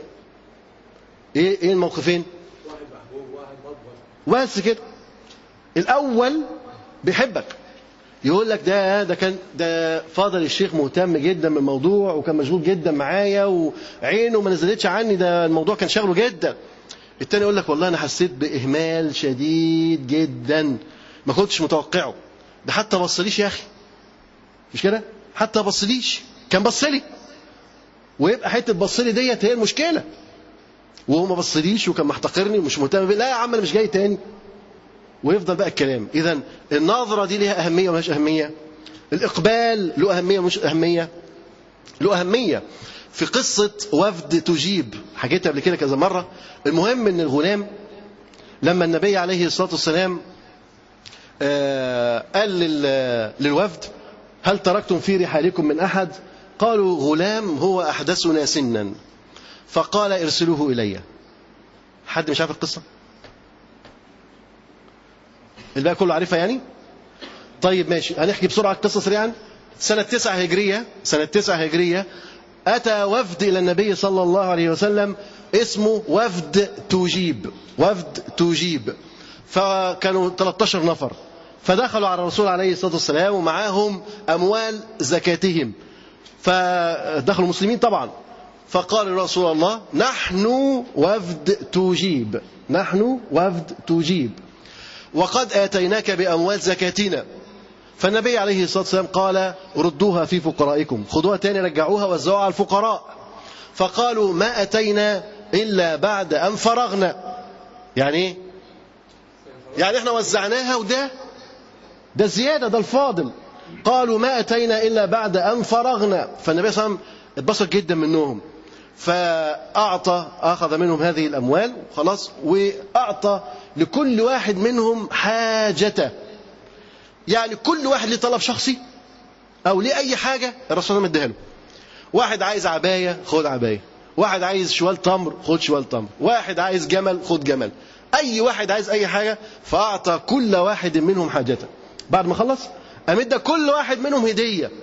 ايه ايه الموقفين واحد محبوب واحد مضبط بس كده الاول بيحبك يقول لك ده ده كان ده فاضل الشيخ مهتم جدا بالموضوع وكان مشغول جدا معايا وعينه ما نزلتش عني ده الموضوع كان شغله جدا التاني يقول لك والله انا حسيت باهمال شديد جدا ما كنتش متوقعه ده حتى بصليش يا اخي مش كده حتى بصليش كان بصلي ويبقى حته بصلي ديت هي المشكله وهو ما بصليش وكان محتقرني ومش مهتم بيه لا يا عم انا مش جاي تاني ويفضل بقى الكلام اذا النظرة دي لها أهمية ومش أهمية الإقبال له أهمية ومش أهمية له أهمية في قصة وفد تجيب حكيتها قبل كده كذا مرة المهم ان الغلام لما النبي عليه الصلاة والسلام آه، قال لل- للوفد هل تركتم في رحالكم من أحد قالوا غلام هو أحدثنا سنا فقال ارسلوه إلي حد مش عارف القصة الباقي كله عارفها يعني طيب ماشي هنحكي بسرعة القصة سريعا سنة تسعة هجرية سنة تسعة هجرية أتى وفد إلى النبي صلى الله عليه وسلم اسمه وفد توجيب وفد توجيب فكانوا 13 نفر فدخلوا على الرسول عليه الصلاة والسلام ومعاهم أموال زكاتهم فدخلوا مسلمين طبعا فقال يا رسول الله نحن وفد توجيب نحن وفد توجيب وقد آتيناك بأموال زكاتنا فالنبي عليه الصلاة والسلام قال ردوها في فقرائكم خذوها تاني رجعوها وزعوها على الفقراء فقالوا ما أتينا إلا بعد أن فرغنا يعني إيه؟ يعني احنا وزعناها وده ده زيادة ده الفاضل قالوا ما أتينا إلا بعد أن فرغنا فالنبي صلى الله عليه وسلم اتبسط جدا منهم فأعطى أخذ منهم هذه الأموال خلاص وأعطى لكل واحد منهم حاجته يعني كل واحد ليه طلب شخصي أو ليه أي حاجة الرسول ما اداها له واحد عايز عباية خد عباية واحد عايز شوال تمر خد شوال تمر واحد عايز جمل خد جمل أي واحد عايز أي حاجة فأعطى كل واحد منهم حاجته بعد ما خلص قام ادى كل واحد منهم هدية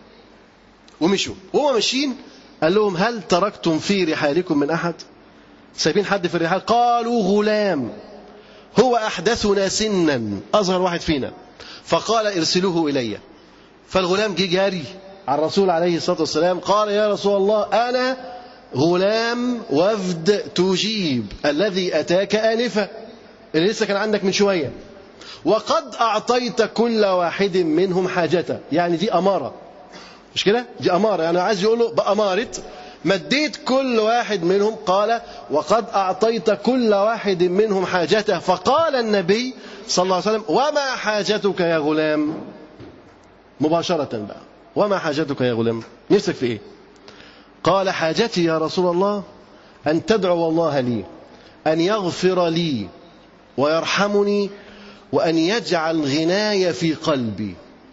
ومشوا وهو ماشيين قال لهم هل تركتم في رحالكم من أحد سايبين حد في الرحال قالوا غلام هو أحدثنا سنا أصغر واحد فينا فقال ارسلوه إلي فالغلام جه جاري على الرسول عليه الصلاة والسلام قال يا رسول الله أنا غلام وفد تجيب الذي أتاك آنفا اللي لسه كان عندك من شوية وقد أعطيت كل واحد منهم حاجته يعني دي أمارة مش كده دي أمارة يعني عايز يقول له بأمارة مديت كل واحد منهم قال وقد أعطيت كل واحد منهم حاجته فقال النبي صلى الله عليه وسلم وما حاجتك يا غلام مباشرة بقى وما حاجتك يا غلام نفسك في ايه قال حاجتي يا رسول الله أن تدعو الله لي أن يغفر لي ويرحمني وأن يجعل غناي في قلبي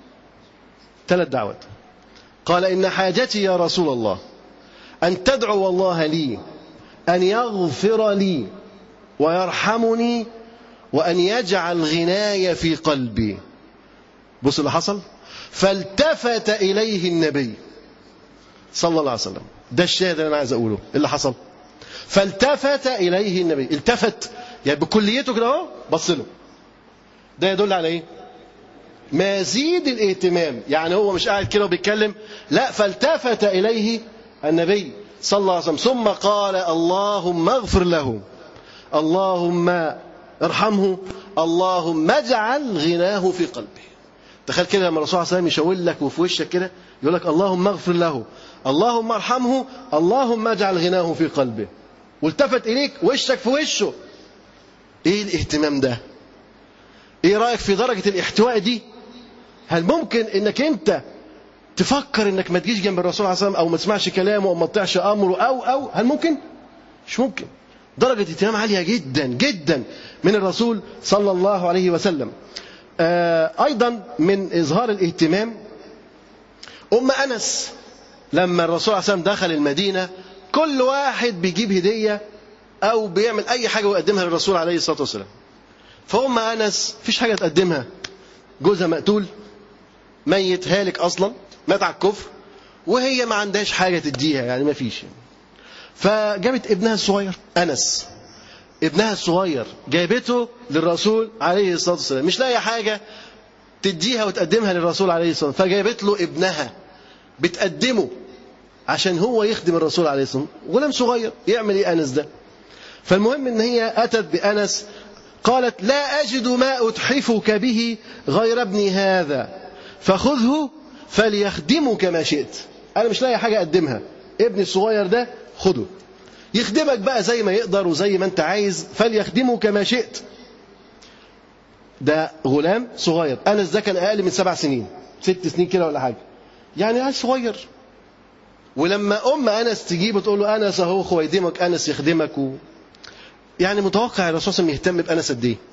ثلاث دعوات قال إن حاجتي يا رسول الله أن تدعو الله لي أن يغفر لي ويرحمني وأن يجعل غناي في قلبي بص اللي حصل فالتفت إليه النبي صلى الله عليه وسلم ده الشاهد اللي أنا عايز أقوله اللي حصل فالتفت إليه النبي التفت يعني بكليته كده اهو بص له ده يدل على ايه مزيد الاهتمام يعني هو مش قاعد كده وبيتكلم لا فالتفت إليه النبي صلى الله عليه وسلم ثم قال اللهم اغفر له اللهم ارحمه اللهم اجعل غناه في قلبه تخيل كده لما الرسول صلى الله عليه وسلم يشاور لك وفي وشك كده يقول لك اللهم اغفر له اللهم ارحمه اللهم اجعل غناه في قلبه والتفت اليك وشك في وشه ايه الاهتمام ده ايه رايك في درجه الاحتواء دي هل ممكن انك انت تفكر انك ما تجيش جنب الرسول عليه الصلاه والسلام او ما تسمعش كلامه او ما تطيعش امره او او هل ممكن مش ممكن درجه اهتمام عاليه جدا جدا من الرسول صلى الله عليه وسلم آه ايضا من اظهار الاهتمام ام انس لما الرسول عليه الصلاه والسلام دخل المدينه كل واحد بيجيب هديه او بيعمل اي حاجه ويقدمها للرسول عليه الصلاه والسلام فام انس مفيش حاجه تقدمها جوزها مقتول ميت هالك اصلا مات على الكفر وهي ما عندهاش حاجه تديها يعني ما فيش فجابت ابنها الصغير انس ابنها الصغير جابته للرسول عليه الصلاه والسلام مش لاقي حاجه تديها وتقدمها للرسول عليه الصلاه والسلام فجابت له ابنها بتقدمه عشان هو يخدم الرسول عليه الصلاه والسلام غلام صغير يعمل ايه انس ده فالمهم ان هي اتت بانس قالت لا اجد ما اتحفك به غير ابني هذا فخذه فليخدمك ما شئت انا مش لاقي حاجه اقدمها ابني الصغير ده خده يخدمك بقى زي ما يقدر وزي ما انت عايز فليخدمك ما شئت ده غلام صغير انس ده كان اقل من سبع سنين ست سنين كده ولا حاجه يعني عيل صغير ولما ام انس تجيبه تقول له انس اهو خويدمك انس يخدمك و... يعني متوقع الرسول صلى الله عليه وسلم يهتم بانس قد ايه؟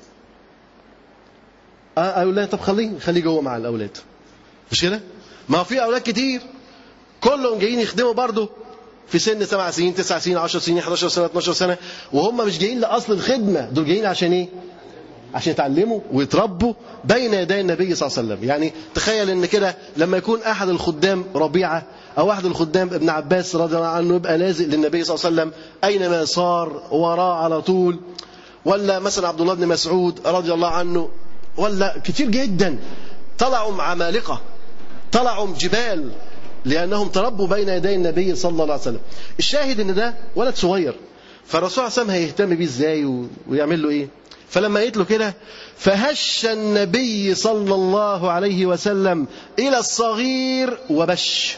اه اولاد طب خليه خليه جوه مع الاولاد مش كده؟ ما هو في اولاد كتير كلهم جايين يخدموا برضه في سن سبع سنين تسع سنين 10 سنين 11 سنه 12 سنه وهم مش جايين لاصل الخدمه دول جايين عشان ايه؟ عشان يتعلموا ويتربوا بين يدي النبي صلى الله عليه وسلم يعني تخيل ان كده لما يكون احد الخدام ربيعه او احد الخدام ابن عباس رضي الله عنه يبقى لازق للنبي صلى الله عليه وسلم اينما صار وراه على طول ولا مثلا عبد الله بن مسعود رضي الله عنه ولا كتير جدا طلعوا عمالقه طلعوا جبال لانهم تربوا بين يدي النبي صلى الله عليه وسلم الشاهد ان ده ولد صغير فالرسول صلى الله عليه وسلم هيهتم بيه ازاي و- ويعمل له ايه فلما قلت له كده فهش النبي صلى الله عليه وسلم الى الصغير وبش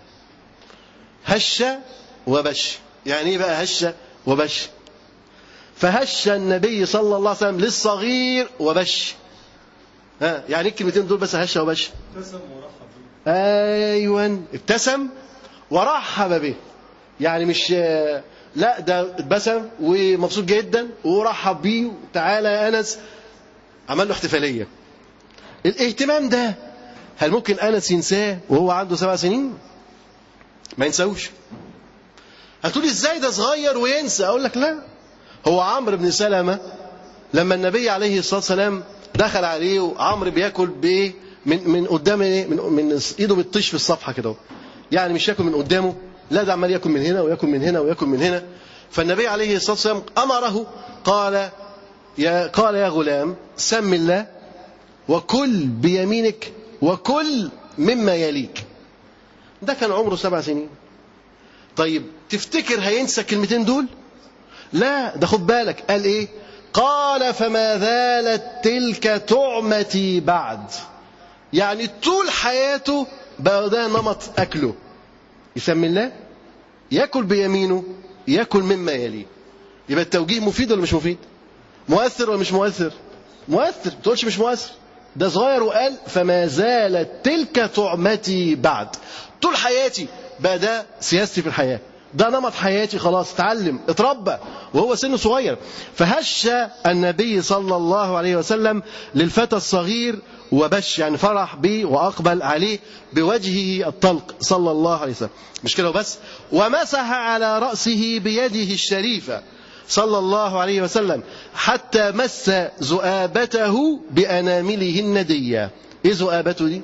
هش وبش يعني ايه بقى هش وبش فهش النبي صلى الله عليه وسلم للصغير وبش ها يعني إيه الكلمتين دول بس هش وبش ايوه ابتسم ورحب به يعني مش لا ده اتبسم ومبسوط جدا ورحب بيه تعالى يا انس عمل له احتفاليه الاهتمام ده هل ممكن انس ينساه وهو عنده سبع سنين ما ينساوش هتقولي ازاي ده صغير وينسى اقول لك لا هو عمرو بن سلمه لما النبي عليه الصلاه والسلام دخل عليه وعمرو بياكل بايه من من قدام ايه من من ايده بتطيش في الصفحه كده يعني مش ياكل من قدامه لا ده عمال ياكل من هنا وياكل من هنا وياكل من هنا فالنبي عليه الصلاه والسلام امره قال يا قال يا غلام سم الله وكل بيمينك وكل مما يليك ده كان عمره سبع سنين طيب تفتكر هينسى الكلمتين دول لا ده خد بالك قال ايه قال فما زالت تلك تعمتي بعد يعني طول حياته بقى ده نمط اكله يسمي الله ياكل بيمينه ياكل مما يليه يبقى التوجيه مفيد ولا مش مفيد مؤثر ولا مش مؤثر مؤثر ما تقولش مش مؤثر ده صغير وقال فما زالت تلك طعمتي بعد طول حياتي بقى ده سياستي في الحياه ده نمط حياتي خلاص اتعلم اتربى وهو سنه صغير فهش النبي صلى الله عليه وسلم للفتى الصغير وبش يعني فرح به واقبل عليه بوجهه الطلق صلى الله عليه وسلم مش كده وبس ومسح على راسه بيده الشريفه صلى الله عليه وسلم حتى مس ذؤابته بانامله النديه ايه ذؤابته دي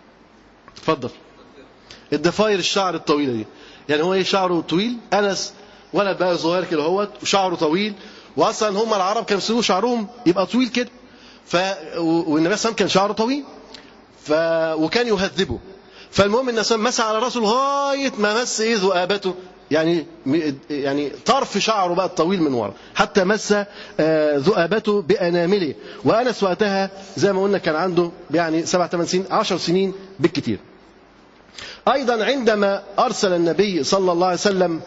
اتفضل الضفاير الشعر الطويله دي يعني هو ايه شعره طويل انس ولد بقى صغير كده اهوت وشعره طويل واصلا هم العرب كانوا يسيبوا شعرهم يبقى طويل كده ف والنبي صلى الله عليه وسلم كان شعره طويل ف وكان يهذبه فالمهم ان النبي مسح على راسه لغايه ما مس ايه ذؤابته يعني يعني طرف شعره بقى الطويل من ورا حتى مس آه، ذؤابته بانامله وانس وقتها زي ما قلنا كان عنده يعني سبع ثمان سنين عشر سنين بالكثير أيضا عندما أرسل النبي صلى الله عليه وسلم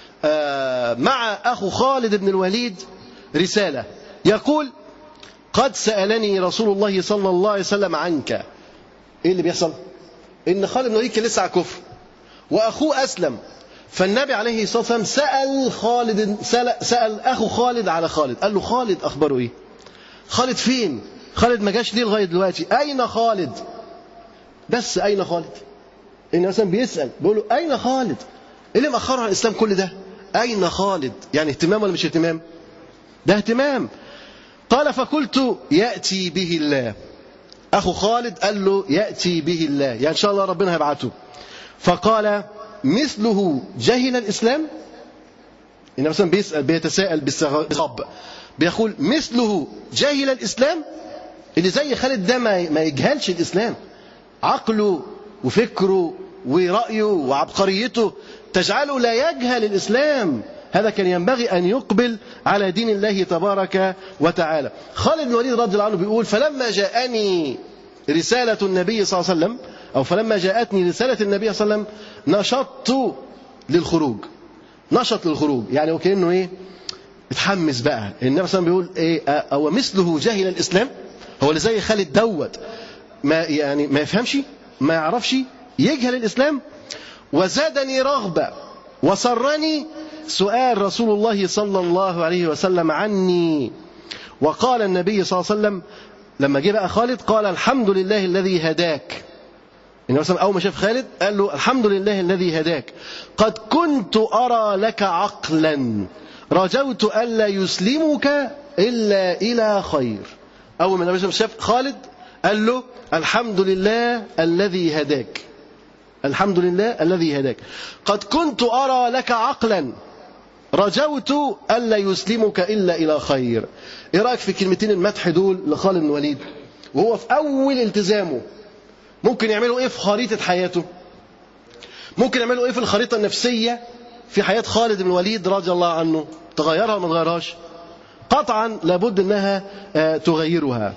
آه، مع أخو خالد بن الوليد رسالة يقول قد سألني رسول الله صلى الله عليه وسلم عنك إيه اللي بيحصل إن خالد بن الوليد كان لسه على كفر وأخوه أسلم فالنبي عليه الصلاة والسلام سأل خالد سأل, سأل أخو خالد على خالد قال له خالد أخباره إيه خالد فين خالد ما جاش ليه لغاية دلوقتي أين خالد بس أين خالد ان مثلا بيسال بيقول له اين خالد؟ ايه اللي مأخره عن الاسلام كل ده؟ اين خالد؟ يعني اهتمام ولا مش اهتمام؟ ده اهتمام قال فقلت ياتي به الله اخو خالد قال له ياتي به الله يعني ان شاء الله ربنا هيبعته فقال مثله جهل الاسلام ان مثلا بيسال بيتساءل بالصغاب بيقول مثله جهل الاسلام اللي زي خالد ده ما ما يجهلش الاسلام عقله وفكره ورأيه وعبقريته تجعله لا يجهل الإسلام هذا كان ينبغي أن يقبل على دين الله تبارك وتعالى خالد بن الوليد رضي الله عنه بيقول فلما جاءني رسالة النبي صلى الله عليه وسلم أو فلما جاءتني رسالة النبي صلى الله عليه وسلم نشطت للخروج نشط للخروج يعني وكأنه إيه اتحمس بقى النبي صلى الله عليه وسلم بيقول إيه أو مثله جهل الإسلام هو اللي زي خالد دوت ما يعني ما يفهمش ما يعرفش يجهل الإسلام وزادني رغبة وسرني سؤال رسول الله صلى الله عليه وسلم عني وقال النبي صلى الله عليه وسلم لما جه بقى خالد قال الحمد لله الذي هداك النبي مثلا أول ما شاف خالد قال له الحمد لله الذي هداك قد كنت أرى لك عقلا رجوت ألا يسلمك إلا إلى خير أول ما النبي شاف خالد قال له الحمد لله الذي هداك الحمد لله الذي هداك قد كنت أرى لك عقلا رجوت ألا يسلمك إلا إلى خير إيه رأيك في كلمتين المدح دول لخالد بن الوليد وهو في أول التزامه ممكن يعملوا إيه في خريطة حياته ممكن يعملوا إيه في الخريطة النفسية في حياة خالد بن الوليد رضي الله عنه تغيرها ولا ما تغيرهاش قطعا لابد أنها آه، تغيرها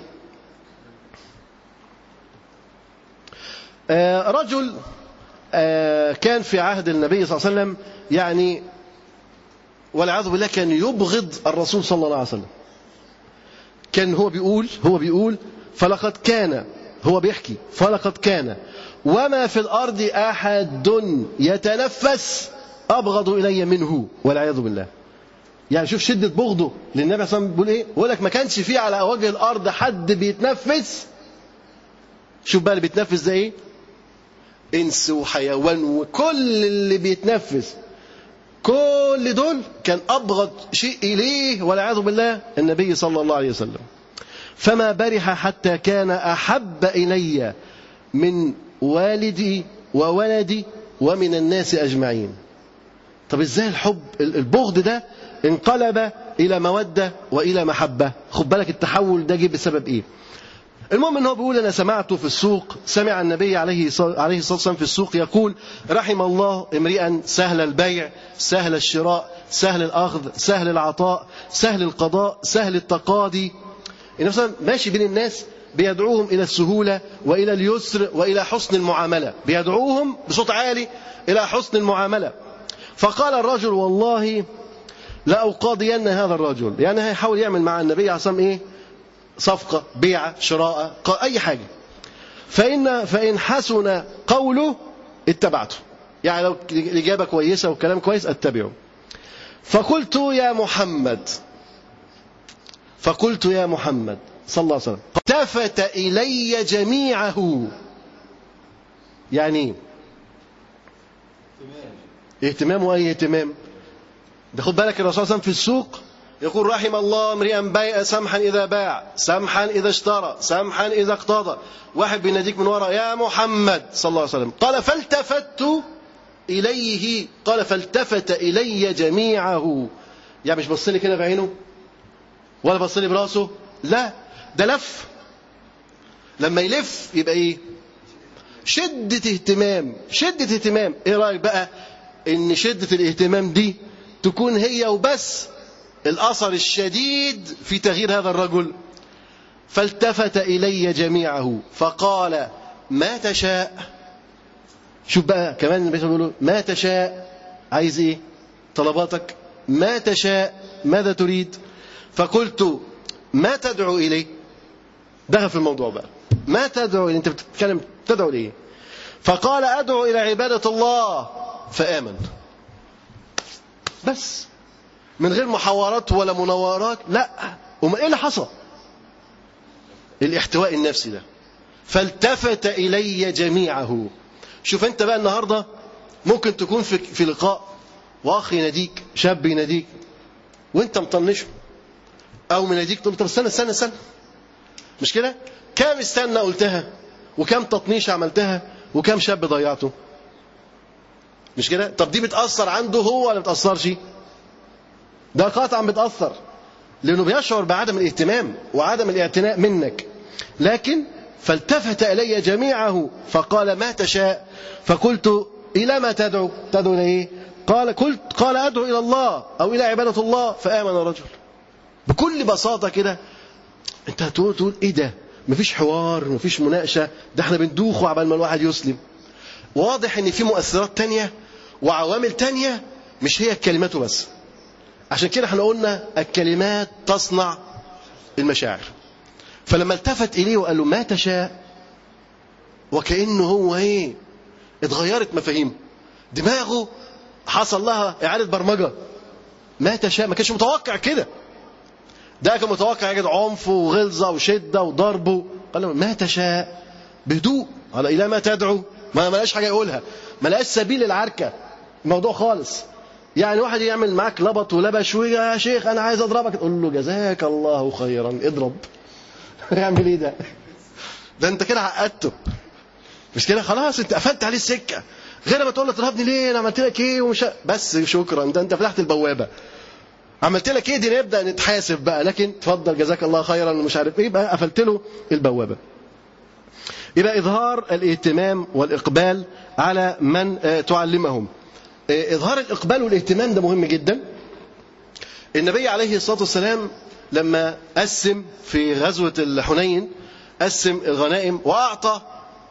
آه، رجل آه، كان في عهد النبي صلى الله عليه وسلم يعني والعياذ بالله كان يبغض الرسول صلى الله عليه وسلم كان هو بيقول هو بيقول فلقد كان هو بيحكي فلقد كان وما في الأرض أحد يتنفس أبغض إلي منه والعياذ بالله يعني شوف شدة بغضه للنبي صلى الله عليه وسلم بيقول إيه بيقول لك ما كانش فيه على وجه الأرض حد بيتنفس شوف بقى اللي بيتنفس ده إيه إنس وحيوان وكل اللي بيتنفس كل دول كان أبغض شيء إليه والعياذ بالله النبي صلى الله عليه وسلم فما برح حتى كان أحب إلي من والدي وولدي ومن الناس أجمعين طب إزاي الحب البغض ده انقلب إلى مودة وإلى محبة خد بالك التحول ده جه بسبب إيه المهم ان هو بيقول انا سمعته في السوق سمع النبي عليه عليه الصلاه والسلام في السوق يقول رحم الله امرئا سهل البيع سهل الشراء سهل الاخذ سهل العطاء سهل القضاء سهل التقاضي مثلا ماشي بين الناس بيدعوهم الى السهوله والى اليسر والى حسن المعامله بيدعوهم بصوت عالي الى حسن المعامله فقال الرجل والله لاقاضين هذا الرجل يعني هيحاول يعمل مع النبي عليه الصلاه والسلام ايه صفقة بيع شراء أي حاجة فإن فإن حسن قوله اتبعته يعني لو الإجابة كويسة والكلام كويس أتبعه فقلت يا محمد فقلت يا محمد صلى الله عليه وسلم التفت إلي جميعه يعني اهتمام وأي اهتمام ده خد بالك الرسول صلى الله عليه وسلم في السوق يقول رحم الله امرئا بيع سمحا إذا باع سمحا إذا اشترى سمحا إذا اقتضى واحد بيناديك من وراء يا محمد صلى الله عليه وسلم قال فالتفت إليه قال فالتفت إلي جميعه يعني مش بص لي كده بعينه ولا بص لي براسه لا ده لف لما يلف يبقى ايه شدة اهتمام شدة اهتمام ايه رأيك بقى ان شدة الاهتمام دي تكون هي وبس الأثر الشديد في تغيير هذا الرجل فالتفت إلي جميعه فقال ما تشاء شوف بقى كمان النبي بيقول ما تشاء عايز ايه طلباتك ما تشاء ماذا تريد فقلت ما تدعو إليه دخل في الموضوع بقى ما تدعو إليه أنت بتتكلم تدعو إليه فقال أدعو إلى عبادة الله فآمن بس من غير محاورات ولا مناورات لا وما ايه اللي حصل الاحتواء النفسي ده فالتفت الي جميعه شوف انت بقى النهارده ممكن تكون في في لقاء واخ يناديك شاب يناديك وانت مطنشه او مناديك تقول طب استنى استنى استنى مش كده كام استنى قلتها وكم تطنيش عملتها وكم شاب ضيعته مش كده طب دي بتاثر عنده هو ولا بتاثرش ده قطعا بتأثر لأنه بيشعر بعدم الاهتمام وعدم الاعتناء منك لكن فالتفت إلي جميعه فقال ما تشاء فقلت إلى ما تدعو تدعو إلى إيه قال قلت قال أدعو إلى الله أو إلى عبادة الله فآمن الرجل بكل بساطة كده أنت هتقول تقول إيه ده مفيش حوار مفيش مناقشة ده احنا بندوخه عبال ما الواحد يسلم واضح ان في مؤثرات تانية وعوامل تانية مش هي كلماته بس عشان كده احنا قلنا الكلمات تصنع المشاعر فلما التفت إليه وقال له ما تشاء وكأنه هو ايه اتغيرت مفاهيمه دماغه حصل لها إعادة برمجة ما تشاء ما كانش متوقع كده ده كان متوقع يجد عنف وغلظة وشدة وضرب قال له ما تشاء بهدوء على إلى ما تدعو ما ملاش حاجة يقولها ملاش سبيل العركة الموضوع خالص يعني واحد يعمل معاك لبط ولبش ويا شيخ انا عايز اضربك تقول له جزاك الله خيرا اضرب يعمل ايه ده ده انت كده عقدته مش كده خلاص انت قفلت عليه السكه غير ما تقول له تضربني ليه انا عملت لك ايه ومش بس شكرا ده انت فتحت البوابه عملت لك ايه دي نبدا نتحاسب بقى لكن اتفضل جزاك الله خيرا ومش عارف ايه بقى قفلت له البوابه يبقى اظهار الاهتمام والاقبال على من آه، تعلمهم آه، اظهار الاقبال والاهتمام ده مهم جدا النبي عليه الصلاه والسلام لما قسم في غزوه الحنين قسم الغنائم واعطى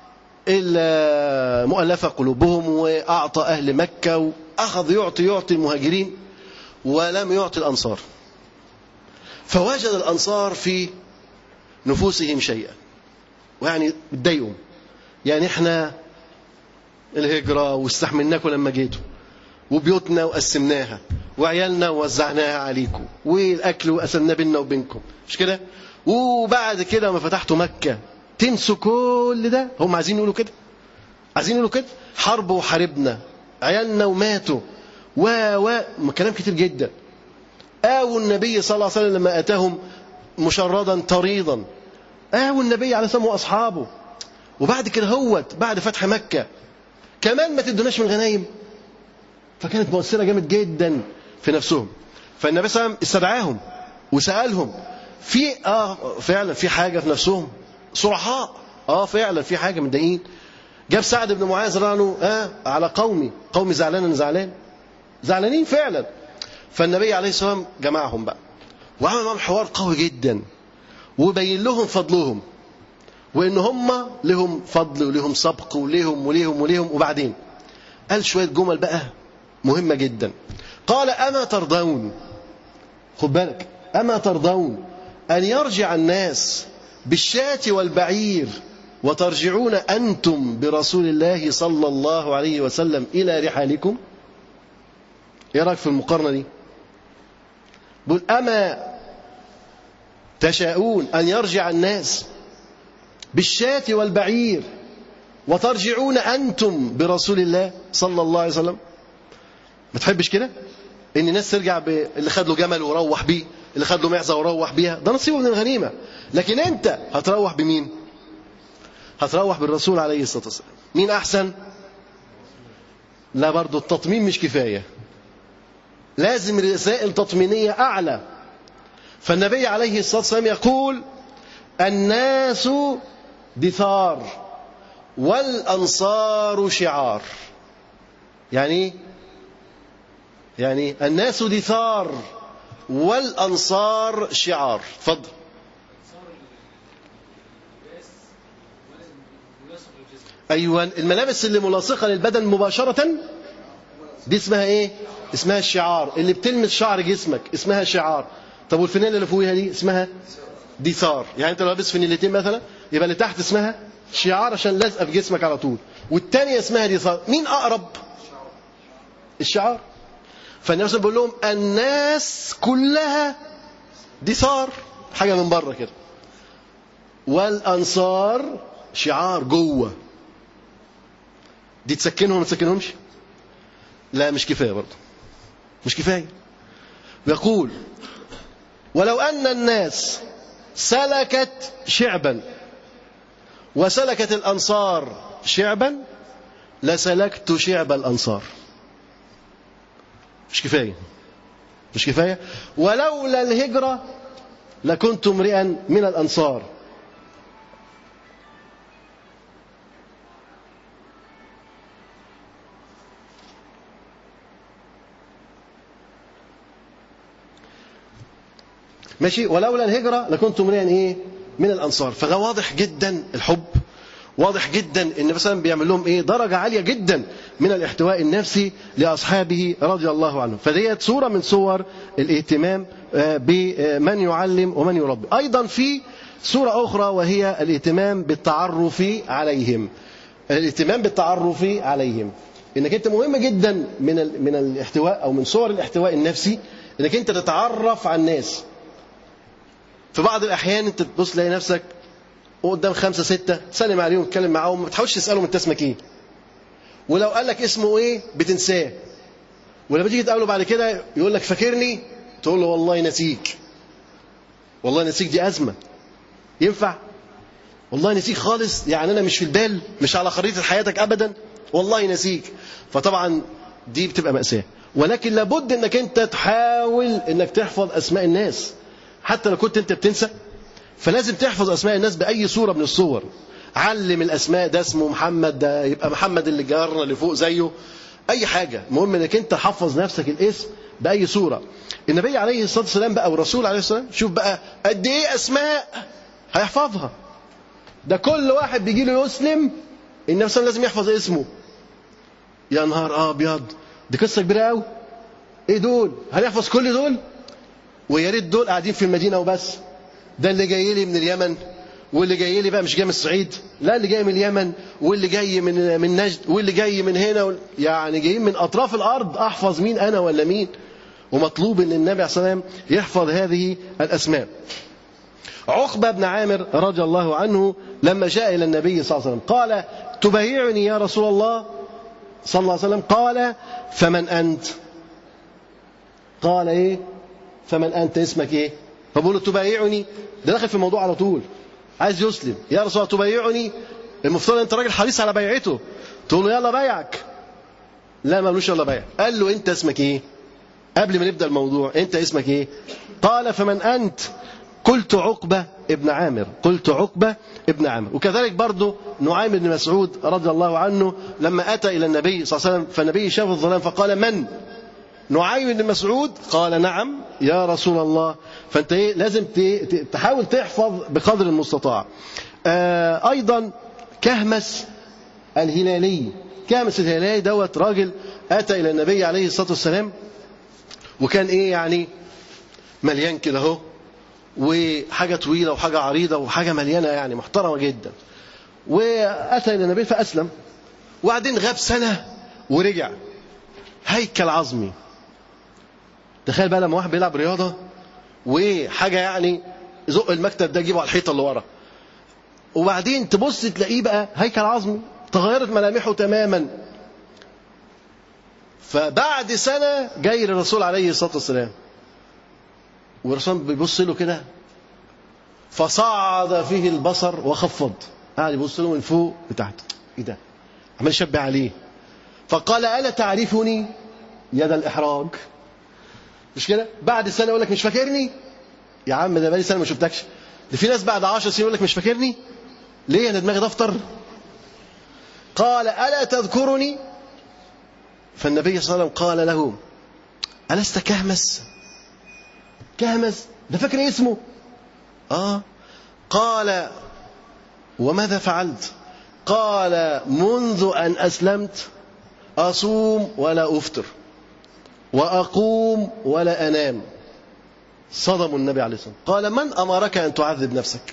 المؤلفه قلوبهم واعطى اهل مكه واخذ يعطي يعطي المهاجرين ولم يعطي الانصار فوجد الانصار في نفوسهم شيئا ويعني اتضايقوا يعني احنا الهجره واستحملناكم لما جيتوا وبيوتنا وقسمناها وعيالنا ووزعناها عليكم والاكل وقسمناه بيننا وبينكم مش كده وبعد كده ما فتحتوا مكه تنسوا كل ده هم عايزين يقولوا كده عايزين يقولوا كده حرب وحاربنا عيالنا وماتوا و و كلام كتير جدا آووا النبي صلى الله عليه وسلم لما أتاهم مشردا طريضا آووا النبي عليه الصلاة والسلام وأصحابه وبعد كده هوت بعد فتح مكة كمان ما تدوناش من الغنايم فكانت مؤثرة جامد جدا في نفسهم فالنبي صلى الله عليه وسلم استدعاهم وسألهم في اه فعلا في حاجة في نفسهم صرحاء اه فعلا في حاجة متضايقين جاب سعد بن معاذ رانه اه على قومي قومي زعلان انا زعلان زعلانين فعلا فالنبي عليه الصلاه والسلام جمعهم بقى وعمل معهم حوار قوي جدا وبين لهم فضلهم وان هم لهم فضل ولهم سبق وليهم وليهم وليهم وبعدين قال شويه جمل بقى مهمه جدا قال اما ترضون خد بالك اما ترضون ان يرجع الناس بالشاة والبعير وترجعون انتم برسول الله صلى الله عليه وسلم الى رحالكم ايه رايك في المقارنه دي بيقول اما تشاءون ان يرجع الناس بالشاة والبعير وترجعون انتم برسول الله صلى الله عليه وسلم ما تحبش كده ان الناس ترجع اللي خد له جمل وروح بيه اللي خد له معزه وروح بيها ده نصيبه من الغنيمه لكن انت هتروح بمين هتروح بالرسول عليه الصلاه والسلام مين احسن لا برضه التطمين مش كفايه لازم رسائل تطمينية أعلى فالنبي عليه الصلاة والسلام يقول الناس دثار والأنصار شعار يعني يعني الناس دثار والأنصار شعار تفضل أيوة الملابس اللي ملاصقة للبدن مباشرة دي اسمها ايه اسمها الشعار اللي بتلمس شعر جسمك اسمها شعار طب والفانيله اللي فوقيها دي اسمها ديثار يعني انت لو لابس فانيلتين مثلا يبقى اللي تحت اسمها شعار عشان لازقه في جسمك على طول والثانيه اسمها ديثار مين اقرب الشعار فالنبي صلى بيقول لهم الناس كلها ديثار حاجه من بره كده والانصار شعار جوه دي تسكنهم ما تسكنهمش لا مش كفايه برضه مش كفايه يقول ولو ان الناس سلكت شعبا وسلكت الانصار شعبا لسلكت شعب الانصار مش كفايه مش كفايه ولولا الهجره لكنت امرئا من الانصار ماشي ولولا الهجرة لكنت امرئا ايه من الانصار فده واضح جدا الحب واضح جدا ان مثلا بيعمل لهم ايه درجة عالية جدا من الاحتواء النفسي لاصحابه رضي الله عنهم فديت صورة من صور الاهتمام بمن يعلم ومن يربي ايضا في صورة اخرى وهي الاهتمام بالتعرف عليهم الاهتمام بالتعرف عليهم انك انت مهم جدا من ال... من الاحتواء او من صور الاحتواء النفسي انك انت تتعرف على الناس في بعض الاحيان انت تبص تلاقي نفسك قدام خمسه سته تسلم عليهم تتكلم معاهم ما تحاولش تسالهم انت اسمك ايه ولو قال لك اسمه ايه بتنساه ولما تيجي تقابله بعد كده يقول لك فاكرني تقول له والله نسيك والله نسيك دي ازمه ينفع والله نسيك خالص يعني انا مش في البال مش على خريطه حياتك ابدا والله نسيك فطبعا دي بتبقى ماساه ولكن لابد انك انت تحاول انك تحفظ اسماء الناس حتى لو كنت انت بتنسى فلازم تحفظ اسماء الناس باي صوره من الصور علم الاسماء ده اسمه محمد ده يبقى محمد اللي جارنا اللي فوق زيه اي حاجه المهم انك انت حفظ نفسك الاسم باي صوره النبي عليه الصلاه والسلام بقى والرسول عليه الصلاه والسلام شوف بقى قد ايه اسماء هيحفظها ده كل واحد بيجي له يسلم النبي صلى الله عليه وسلم لازم يحفظ اسمه يا نهار ابيض دي قصه كبيره قوي ايه دول هل يحفظ كل دول ويا ريت دول قاعدين في المدينه وبس ده اللي جاي لي من اليمن واللي جاي لي بقى مش جاي من الصعيد لا اللي جاي من اليمن واللي جاي من من نجد واللي جاي من هنا وال... يعني جايين من اطراف الارض احفظ مين انا ولا مين ومطلوب ان النبي عليه الصلاه والسلام يحفظ هذه الاسماء عقبة بن عامر رضي الله عنه لما جاء إلى النبي صلى الله عليه وسلم قال تبايعني يا رسول الله صلى الله عليه وسلم قال فمن أنت قال إيه فمن أنت اسمك إيه فبقول له تبايعني ده دخل في الموضوع على طول عايز يسلم يا رسول الله تبايعني المفترض أنت راجل حريص على بيعته تقول له يلا بيعك لا ما قالوش يلا بيع قال له أنت اسمك إيه قبل ما نبدأ الموضوع أنت اسمك إيه قال فمن أنت قلت عقبة ابن عامر قلت عقبة ابن عامر وكذلك برضه نعيم بن مسعود رضي الله عنه لما أتى إلى النبي صلى الله عليه وسلم فالنبي شاف الظلام فقال من نعيم بن مسعود قال نعم يا رسول الله فأنت إيه لازم تحاول تحفظ بقدر المستطاع آه أيضا كهمس الهلالي كهمس الهلالي دوت راجل أتى إلى النبي عليه الصلاة والسلام وكان إيه يعني مليان كده اهو وحاجة طويلة وحاجة عريضة وحاجة مليانة يعني محترمة جدا وأتى إلى النبي فأسلم وبعدين غاب سنة ورجع هيكل عظمي تخيل بقى لما واحد بيلعب رياضة وحاجة يعني زق المكتب ده جيبه على الحيطة اللي ورا وبعدين تبص تلاقيه بقى هيكل عظمي تغيرت ملامحه تماما فبعد سنة جاي للرسول عليه الصلاة والسلام والرسول بيبص له كده فصعد فيه البصر وخفض قاعد يبص له من فوق لتحت ايه ده عمال يشبه عليه فقال الا تعرفني يد الاحراج مش كده بعد سنه يقول لك مش فاكرني يا عم ده بقالي سنه ما شفتكش ده في ناس بعد 10 سنين يقول لك مش فاكرني ليه انا دماغي دفتر قال الا تذكرني فالنبي صلى الله عليه وسلم قال له الست كهمس كهمس ده فاكر اسمه اه قال وماذا فعلت قال منذ ان اسلمت اصوم ولا افطر واقوم ولا انام صدموا النبي عليه الصلاه والسلام قال من امرك ان تعذب نفسك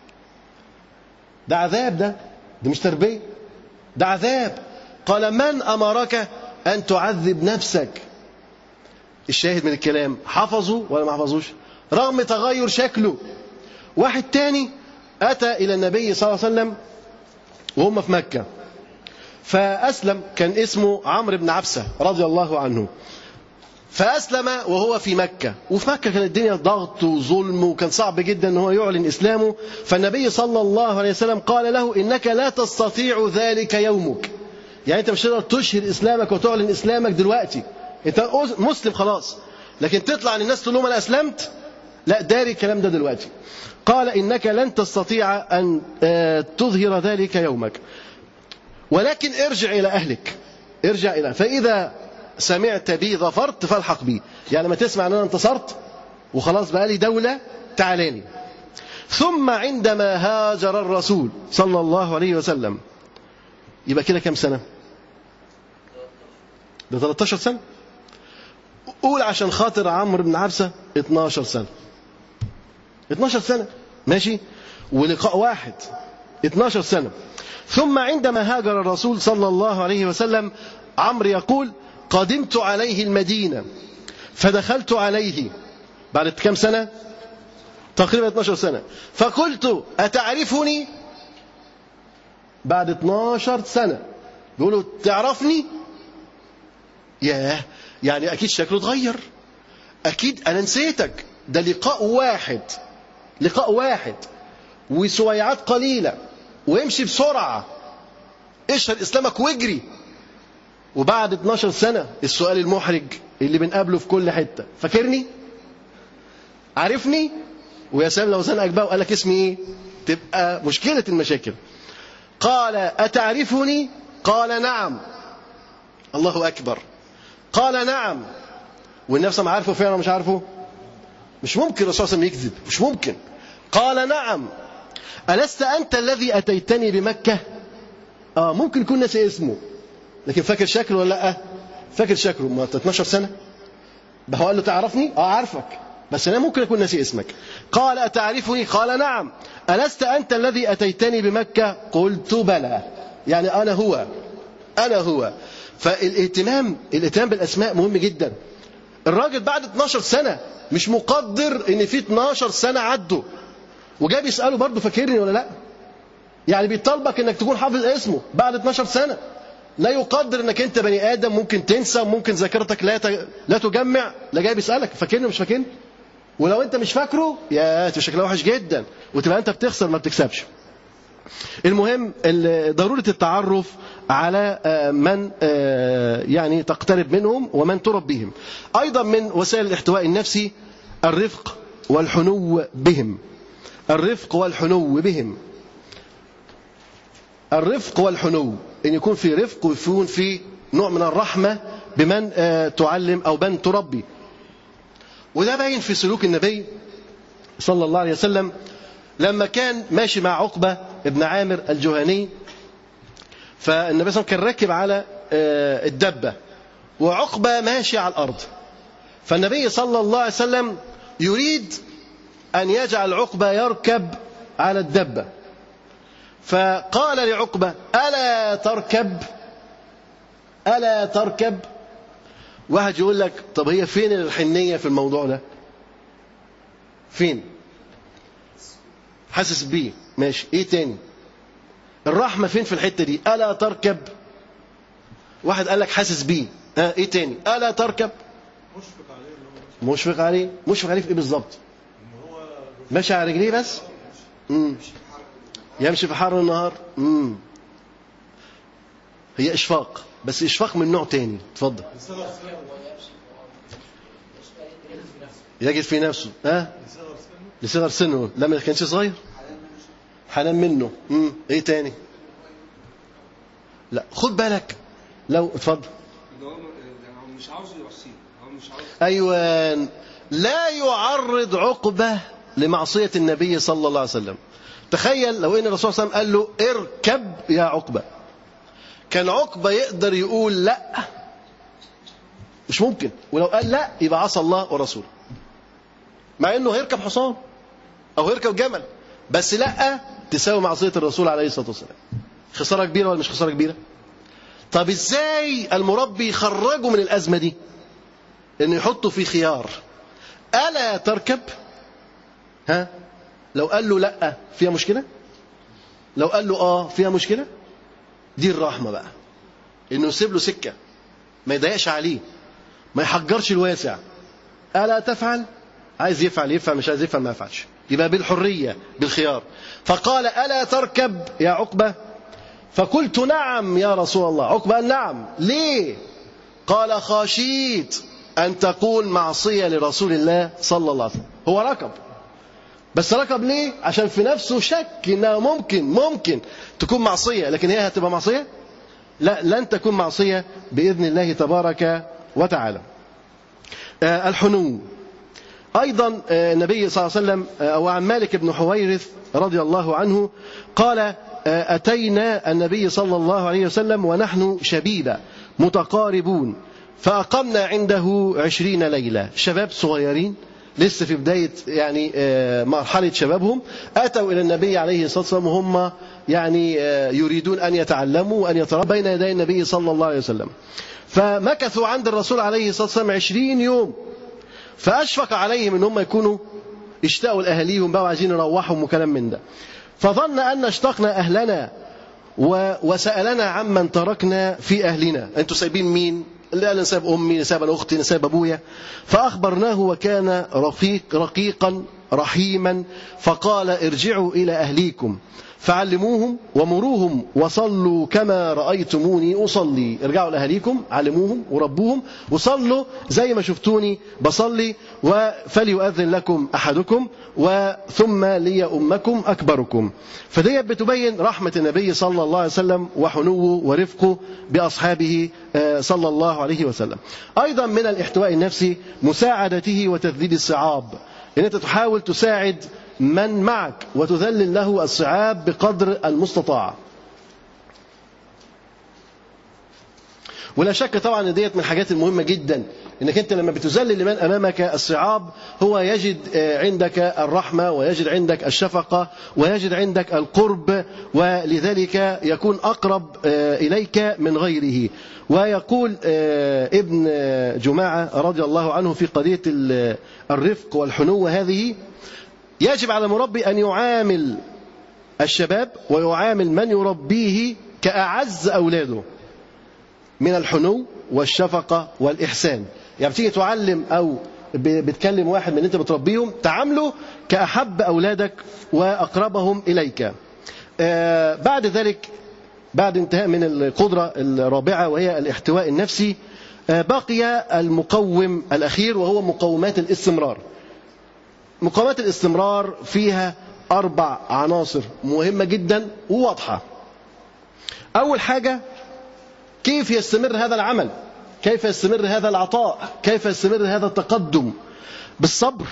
ده عذاب ده ده مش تربيه ده عذاب قال من امرك ان تعذب نفسك الشاهد من الكلام حفظوا ولا ما حفظوش رغم تغير شكله واحد تاني أتى إلى النبي صلى الله عليه وسلم وهم في مكة فأسلم كان اسمه عمرو بن عبسة رضي الله عنه فأسلم وهو في مكة وفي مكة كانت الدنيا ضغط وظلم وكان صعب جدا أن هو يعلن إسلامه فالنبي صلى الله عليه وسلم قال له إنك لا تستطيع ذلك يومك يعني أنت مش تقدر تشهر إسلامك وتعلن إسلامك دلوقتي انت مسلم خلاص لكن تطلع للناس تقول لهم انا اسلمت لا داري الكلام ده دلوقتي قال انك لن تستطيع ان تظهر ذلك يومك ولكن ارجع الى اهلك ارجع الى فاذا سمعت بي ظفرت فالحق بي يعني لما تسمع ان انا انتصرت وخلاص بقى لي دوله تعالى ثم عندما هاجر الرسول صلى الله عليه وسلم يبقى كده كام سنه ده 13 سنه قول عشان خاطر عمرو بن عبسة 12 سنة 12 سنة ماشي ولقاء واحد 12 سنة ثم عندما هاجر الرسول صلى الله عليه وسلم عمرو يقول قدمت عليه المدينة فدخلت عليه بعد كم سنة تقريبا 12 سنة فقلت أتعرفني بعد 12 سنة بيقولوا تعرفني ياه يعني أكيد شكله اتغير أكيد أنا نسيتك ده لقاء واحد لقاء واحد وسويعات قليلة ويمشي بسرعة اشهر إسلامك واجري وبعد 12 سنة السؤال المحرج اللي بنقابله في كل حتة فاكرني عارفني ويا سلام لو زنقك بقى وقال لك اسمي ايه تبقى مشكلة المشاكل قال أتعرفني قال نعم الله أكبر قال نعم والنبي صلى الله عليه وسلم عارفه فعلا ولا مش عارفه مش ممكن الرسول صلى الله عليه وسلم يكذب مش ممكن قال نعم ألست أنت الذي أتيتني بمكة آه ممكن يكون ناسي اسمه لكن فاكر شكله ولا لا فاكر شكله ما 12 سنة ده هو قال له تعرفني اه عارفك بس انا ممكن اكون ناسي اسمك قال اتعرفني قال نعم الست انت الذي اتيتني بمكه قلت بلى يعني انا هو انا هو فالاهتمام الاهتمام بالاسماء مهم جدا الراجل بعد 12 سنه مش مقدر ان في 12 سنه عدوا وجاي بيساله برضه فاكرني ولا لا يعني بيطالبك انك تكون حافظ اسمه بعد 12 سنه لا يقدر انك انت بني ادم ممكن تنسى ممكن ذاكرتك لا ت... لا تجمع لا جاي بيسالك فاكرني مش فاكرني ولو انت مش فاكره يا تبقى شكلها وحش جدا وتبقى انت بتخسر ما بتكسبش المهم ال- ضرورة التعرف على آه، من آه، يعني تقترب منهم ومن تربيهم أيضا من وسائل الاحتواء النفسي الرفق والحنو بهم الرفق والحنو بهم الرفق والحنو ان يكون في رفق ويكون في نوع من الرحمه بمن آه، تعلم او من تربي وده باين في سلوك النبي صلى الله عليه وسلم لما كان ماشي مع عقبه ابن عامر الجهني فالنبي صلى الله عليه وسلم كان راكب على آه، الدبه وعقبه ماشي على الارض فالنبي صلى الله عليه وسلم يريد ان يجعل عقبه يركب على الدبه فقال لعقبة ألا تركب ألا تركب واحد يقول لك طب هي فين الحنية في الموضوع ده فين حاسس بيه ماشي ايه تاني الرحمة فين في الحتة دي ألا تركب واحد قال لك حاسس بيه ها ايه تاني ألا تركب مشفق عليه مشفق عليه في ايه بالظبط ماشي على رجليه بس مم. يمشي في حر النهار امم هي اشفاق بس اشفاق من نوع تاني اتفضل يجد في نفسه ها لصغر سنه لا ما كانش صغير حنان منه امم ايه تاني لا خد بالك لو اتفضل اللي هو يعني هو مش عاوز يعصيه هو مش عاوز ايوه لا يعرض عقبه لمعصيه النبي صلى الله عليه وسلم تخيل لو ان الرسول صلى الله عليه وسلم قال له اركب يا عقبه كان عقبه يقدر يقول لا مش ممكن ولو قال لا يبقى عصى الله ورسوله مع انه هيركب حصان او هيركب جمل بس لا تساوي معصيه الرسول عليه الصلاه والسلام خساره كبيره ولا مش خساره كبيره طب ازاي المربي يخرجه من الازمه دي انه يحطه في خيار الا تركب ها لو قال له لا فيها مشكله لو قال له اه فيها مشكله دي الرحمه بقى انه يسيب له سكه ما يضايقش عليه ما يحجرش الواسع الا تفعل عايز يفعل يفعل مش عايز يفعل ما يفعلش يبقى بالحريه بالخيار فقال الا تركب يا عقبه فقلت نعم يا رسول الله عقبه قال نعم ليه قال خشيت ان تكون معصيه لرسول الله صلى الله عليه وسلم هو ركب بس ركب ليه عشان في نفسه شك انها ممكن ممكن تكون معصيه لكن هي هتبقى معصيه لا لن تكون معصيه باذن الله تبارك وتعالى آه، الحنو ايضا آه، النبي صلى الله عليه وسلم آه، او عن مالك بن حويرث رضي الله عنه قال آه، اتينا النبي صلى الله عليه وسلم ونحن شبيبه متقاربون فاقمنا عنده عشرين ليله شباب صغيرين لسه في بداية يعني آه، مرحلة شبابهم أتوا إلى النبي عليه الصلاة والسلام وهم يعني آه، يريدون أن يتعلموا وأن يتربوا بين يدي النبي صلى الله عليه وسلم فمكثوا عند الرسول عليه الصلاة والسلام عشرين يوم فأشفق عليهم أن هم يكونوا اشتاقوا لأهاليهم بقى وعايزين يروحوا وكلام من ده فظن أن اشتقنا أهلنا و- وسألنا عمن تركنا في أهلنا أنتوا سايبين مين اللي قال سايب أمي سايب أختي سايب أبويا فأخبرناه وكان رقيق رقيقا رحيما فقال ارجعوا إلى أهليكم فعلموهم ومروهم وصلوا كما رأيتموني أصلي ارجعوا لأهليكم علموهم وربوهم وصلوا زي ما شفتوني بصلي فليؤذن لكم أحدكم وثم لي أمكم أكبركم فدي بتبين رحمة النبي صلى الله عليه وسلم وحنوه ورفقه بأصحابه آه، صلى الله عليه وسلم أيضا من الاحتواء النفسي مساعدته وتذليل الصعاب ان انت تحاول تساعد من معك وتذلل له الصعاب بقدر المستطاع ولا شك طبعا ان ديت من الحاجات المهمه جدا انك انت لما بتذلل لمن امامك الصعاب هو يجد آه، عندك الرحمه ويجد عندك الشفقه ويجد عندك القرب ولذلك يكون اقرب آه، اليك من غيره ويقول آه، ابن آه، جماعه رضي الله عنه في قضيه ال- الرفق والحنو هذه يجب على المربي ان يعامل الشباب ويعامل من يربيه كاعز اولاده من الحنو والشفقة والإحسان يعني بتيجي تعلم أو ب- بتكلم واحد من اللي أنت بتربيهم تعامله كأحب أولادك وأقربهم إليك آه، بعد ذلك بعد انتهاء من القدرة الرابعة وهي الاحتواء النفسي آه، بقي المقوم الأخير وهو مقومات الاستمرار مقومات الاستمرار فيها أربع عناصر مهمة جدا وواضحة أول حاجة كيف يستمر هذا العمل كيف يستمر هذا العطاء كيف يستمر هذا التقدم بالصبر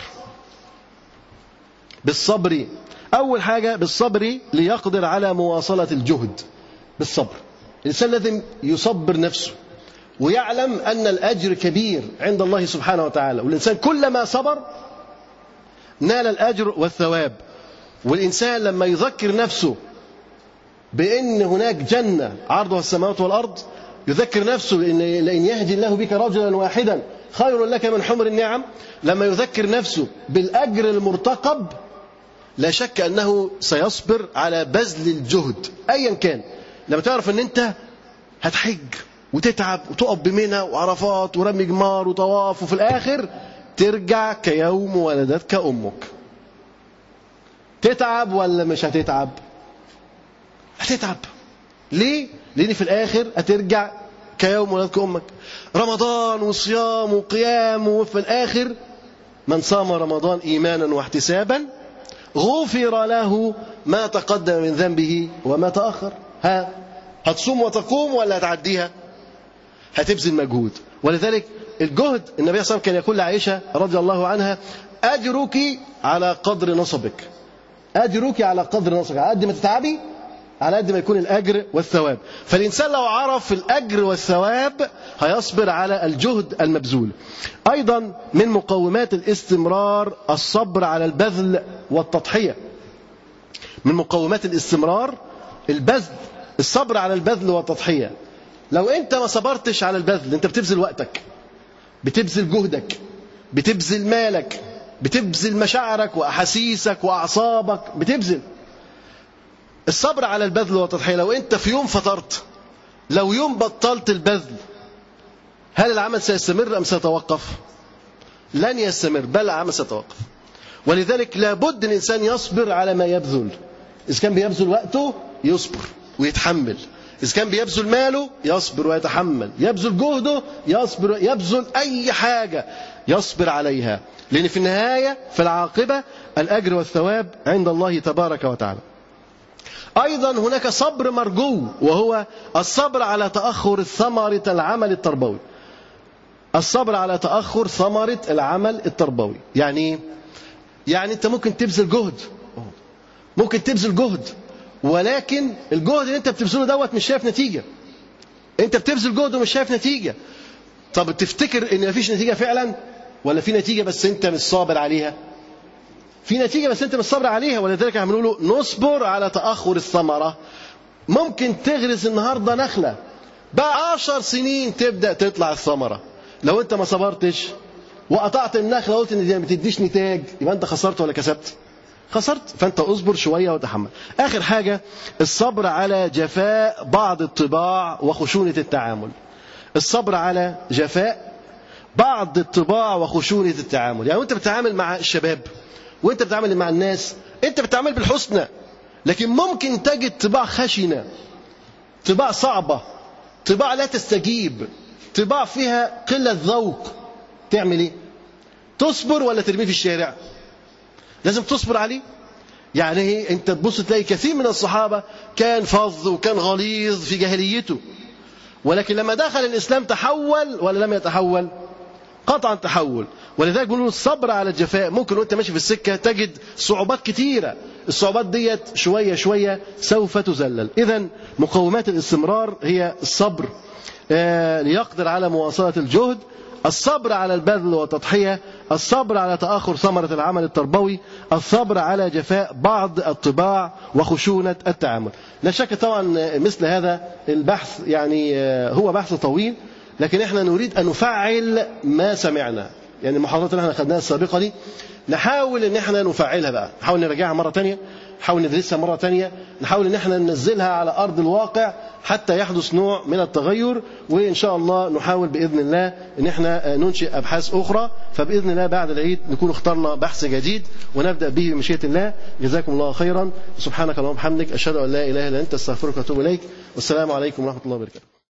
بالصبر أول حاجة بالصبر ليقدر على مواصلة الجهد بالصبر الإنسان لازم يصبر نفسه ويعلم أن الأجر كبير عند الله سبحانه وتعالى والإنسان كلما صبر نال الأجر والثواب والإنسان لما يذكر نفسه بأن هناك جنة عرضها السماوات والأرض يذكر نفسه لأن لأن يهدي الله بك رجلا واحدا خير لك من حمر النعم لما يذكر نفسه بالأجر المرتقب لا شك أنه سيصبر على بذل الجهد أيا كان لما تعرف أن أنت هتحج وتتعب وتقف بمنى وعرفات ورمي جمار وطواف وفي الآخر ترجع كيوم ولدتك أمك تتعب ولا مش هتتعب هتتعب ليه؟ لأن في الآخر هترجع كيوم ولدتك أمك رمضان وصيام وقيام وفي الآخر من صام رمضان إيمانا واحتسابا غفر له ما تقدم من ذنبه وما تأخر ها هتصوم وتقوم ولا هتعديها هتبذل مجهود ولذلك الجهد النبي صلى الله عليه وسلم كان يقول لعائشة رضي الله عنها أجرك على قدر نصبك أجرك على قدر نصبك على قد ما تتعبي على قد ما يكون الأجر والثواب فالإنسان لو عرف الأجر والثواب هيصبر على الجهد المبذول أيضا من مقومات الاستمرار الصبر على البذل والتضحية من مقومات الاستمرار البذل الصبر على البذل والتضحية لو أنت ما صبرتش على البذل أنت بتبذل وقتك بتبذل جهدك بتبذل مالك بتبذل مشاعرك وأحاسيسك وأعصابك بتبذل الصبر على البذل والتضحية لو أنت في يوم فطرت لو يوم بطلت البذل هل العمل سيستمر أم سيتوقف لن يستمر بل العمل سيتوقف ولذلك لابد الإنسان يصبر على ما يبذل إذا كان بيبذل وقته يصبر ويتحمل إذا كان بيبذل ماله يصبر ويتحمل يبذل جهده يصبر يبذل أي حاجة يصبر عليها لأن في النهاية في العاقبة الأجر والثواب عند الله تبارك وتعالى أيضا هناك صبر مرجو وهو الصبر على تأخر ثمرة العمل التربوي الصبر على تأخر ثمرة العمل التربوي يعني إيه؟ يعني أنت ممكن تبذل جهد ممكن تبذل جهد ولكن الجهد اللي أنت بتبذله دوت مش شايف نتيجة أنت بتبذل جهد ومش شايف نتيجة طب تفتكر إن مفيش نتيجة فعلا ولا في نتيجة بس أنت مش صابر عليها في نتيجة بس أنت مش صابر عليها ولذلك احنا بنقول نصبر على تأخر الثمرة ممكن تغرس النهاردة نخلة بعد عشر سنين تبدأ تطلع الثمرة لو أنت ما صبرتش وقطعت النخلة وقلت إن دي ما بتديش نتاج يبقى أنت خسرت ولا كسبت؟ خسرت فأنت اصبر شوية وتحمل آخر حاجة الصبر على جفاء بعض الطباع وخشونة التعامل الصبر على جفاء بعض الطباع وخشونة التعامل يعني وانت بتتعامل مع الشباب وانت بتتعامل مع الناس انت بتتعامل بالحسنى لكن ممكن تجد طباع خشنة طباع صعبة طباع لا تستجيب طباع فيها قلة ذوق تعمل ايه تصبر ولا ترميه في الشارع لازم تصبر عليه يعني ايه انت تبص تلاقي كثير من الصحابة كان فظ وكان غليظ في جاهليته ولكن لما دخل الإسلام تحول ولا لم يتحول قطعا تحول ولذلك بيقولوا الصبر على الجفاء ممكن وانت ماشي في السكة تجد صعوبات كتيرة الصعوبات ديت شوية شوية سوف تذلل إذا مقومات الاستمرار هي الصبر آه ليقدر على مواصلة الجهد الصبر على البذل والتضحية الصبر على تأخر ثمرة العمل التربوي الصبر على جفاء بعض الطباع وخشونة التعامل لا شك طبعا مثل هذا البحث يعني هو بحث طويل لكن احنا نريد أن نفعل ما سمعنا يعني المحاضرات اللي احنا خدناها السابقة دي نحاول ان احنا نفعلها بقى نحاول نراجعها مرة تانية نحاول ندرسها مرة تانية نحاول ان احنا ننزلها على أرض الواقع حتى يحدث نوع من التغير وإن شاء الله نحاول بإذن الله ان احنا ننشئ أبحاث أخرى فبإذن الله بعد العيد نكون اخترنا بحث جديد ونبدأ به بمشيئة الله جزاكم الله خيرا سبحانك اللهم وبحمدك أشهد أن لا إله إلا أنت استغفرك وأتوب إليك والسلام عليكم ورحمة الله وبركاته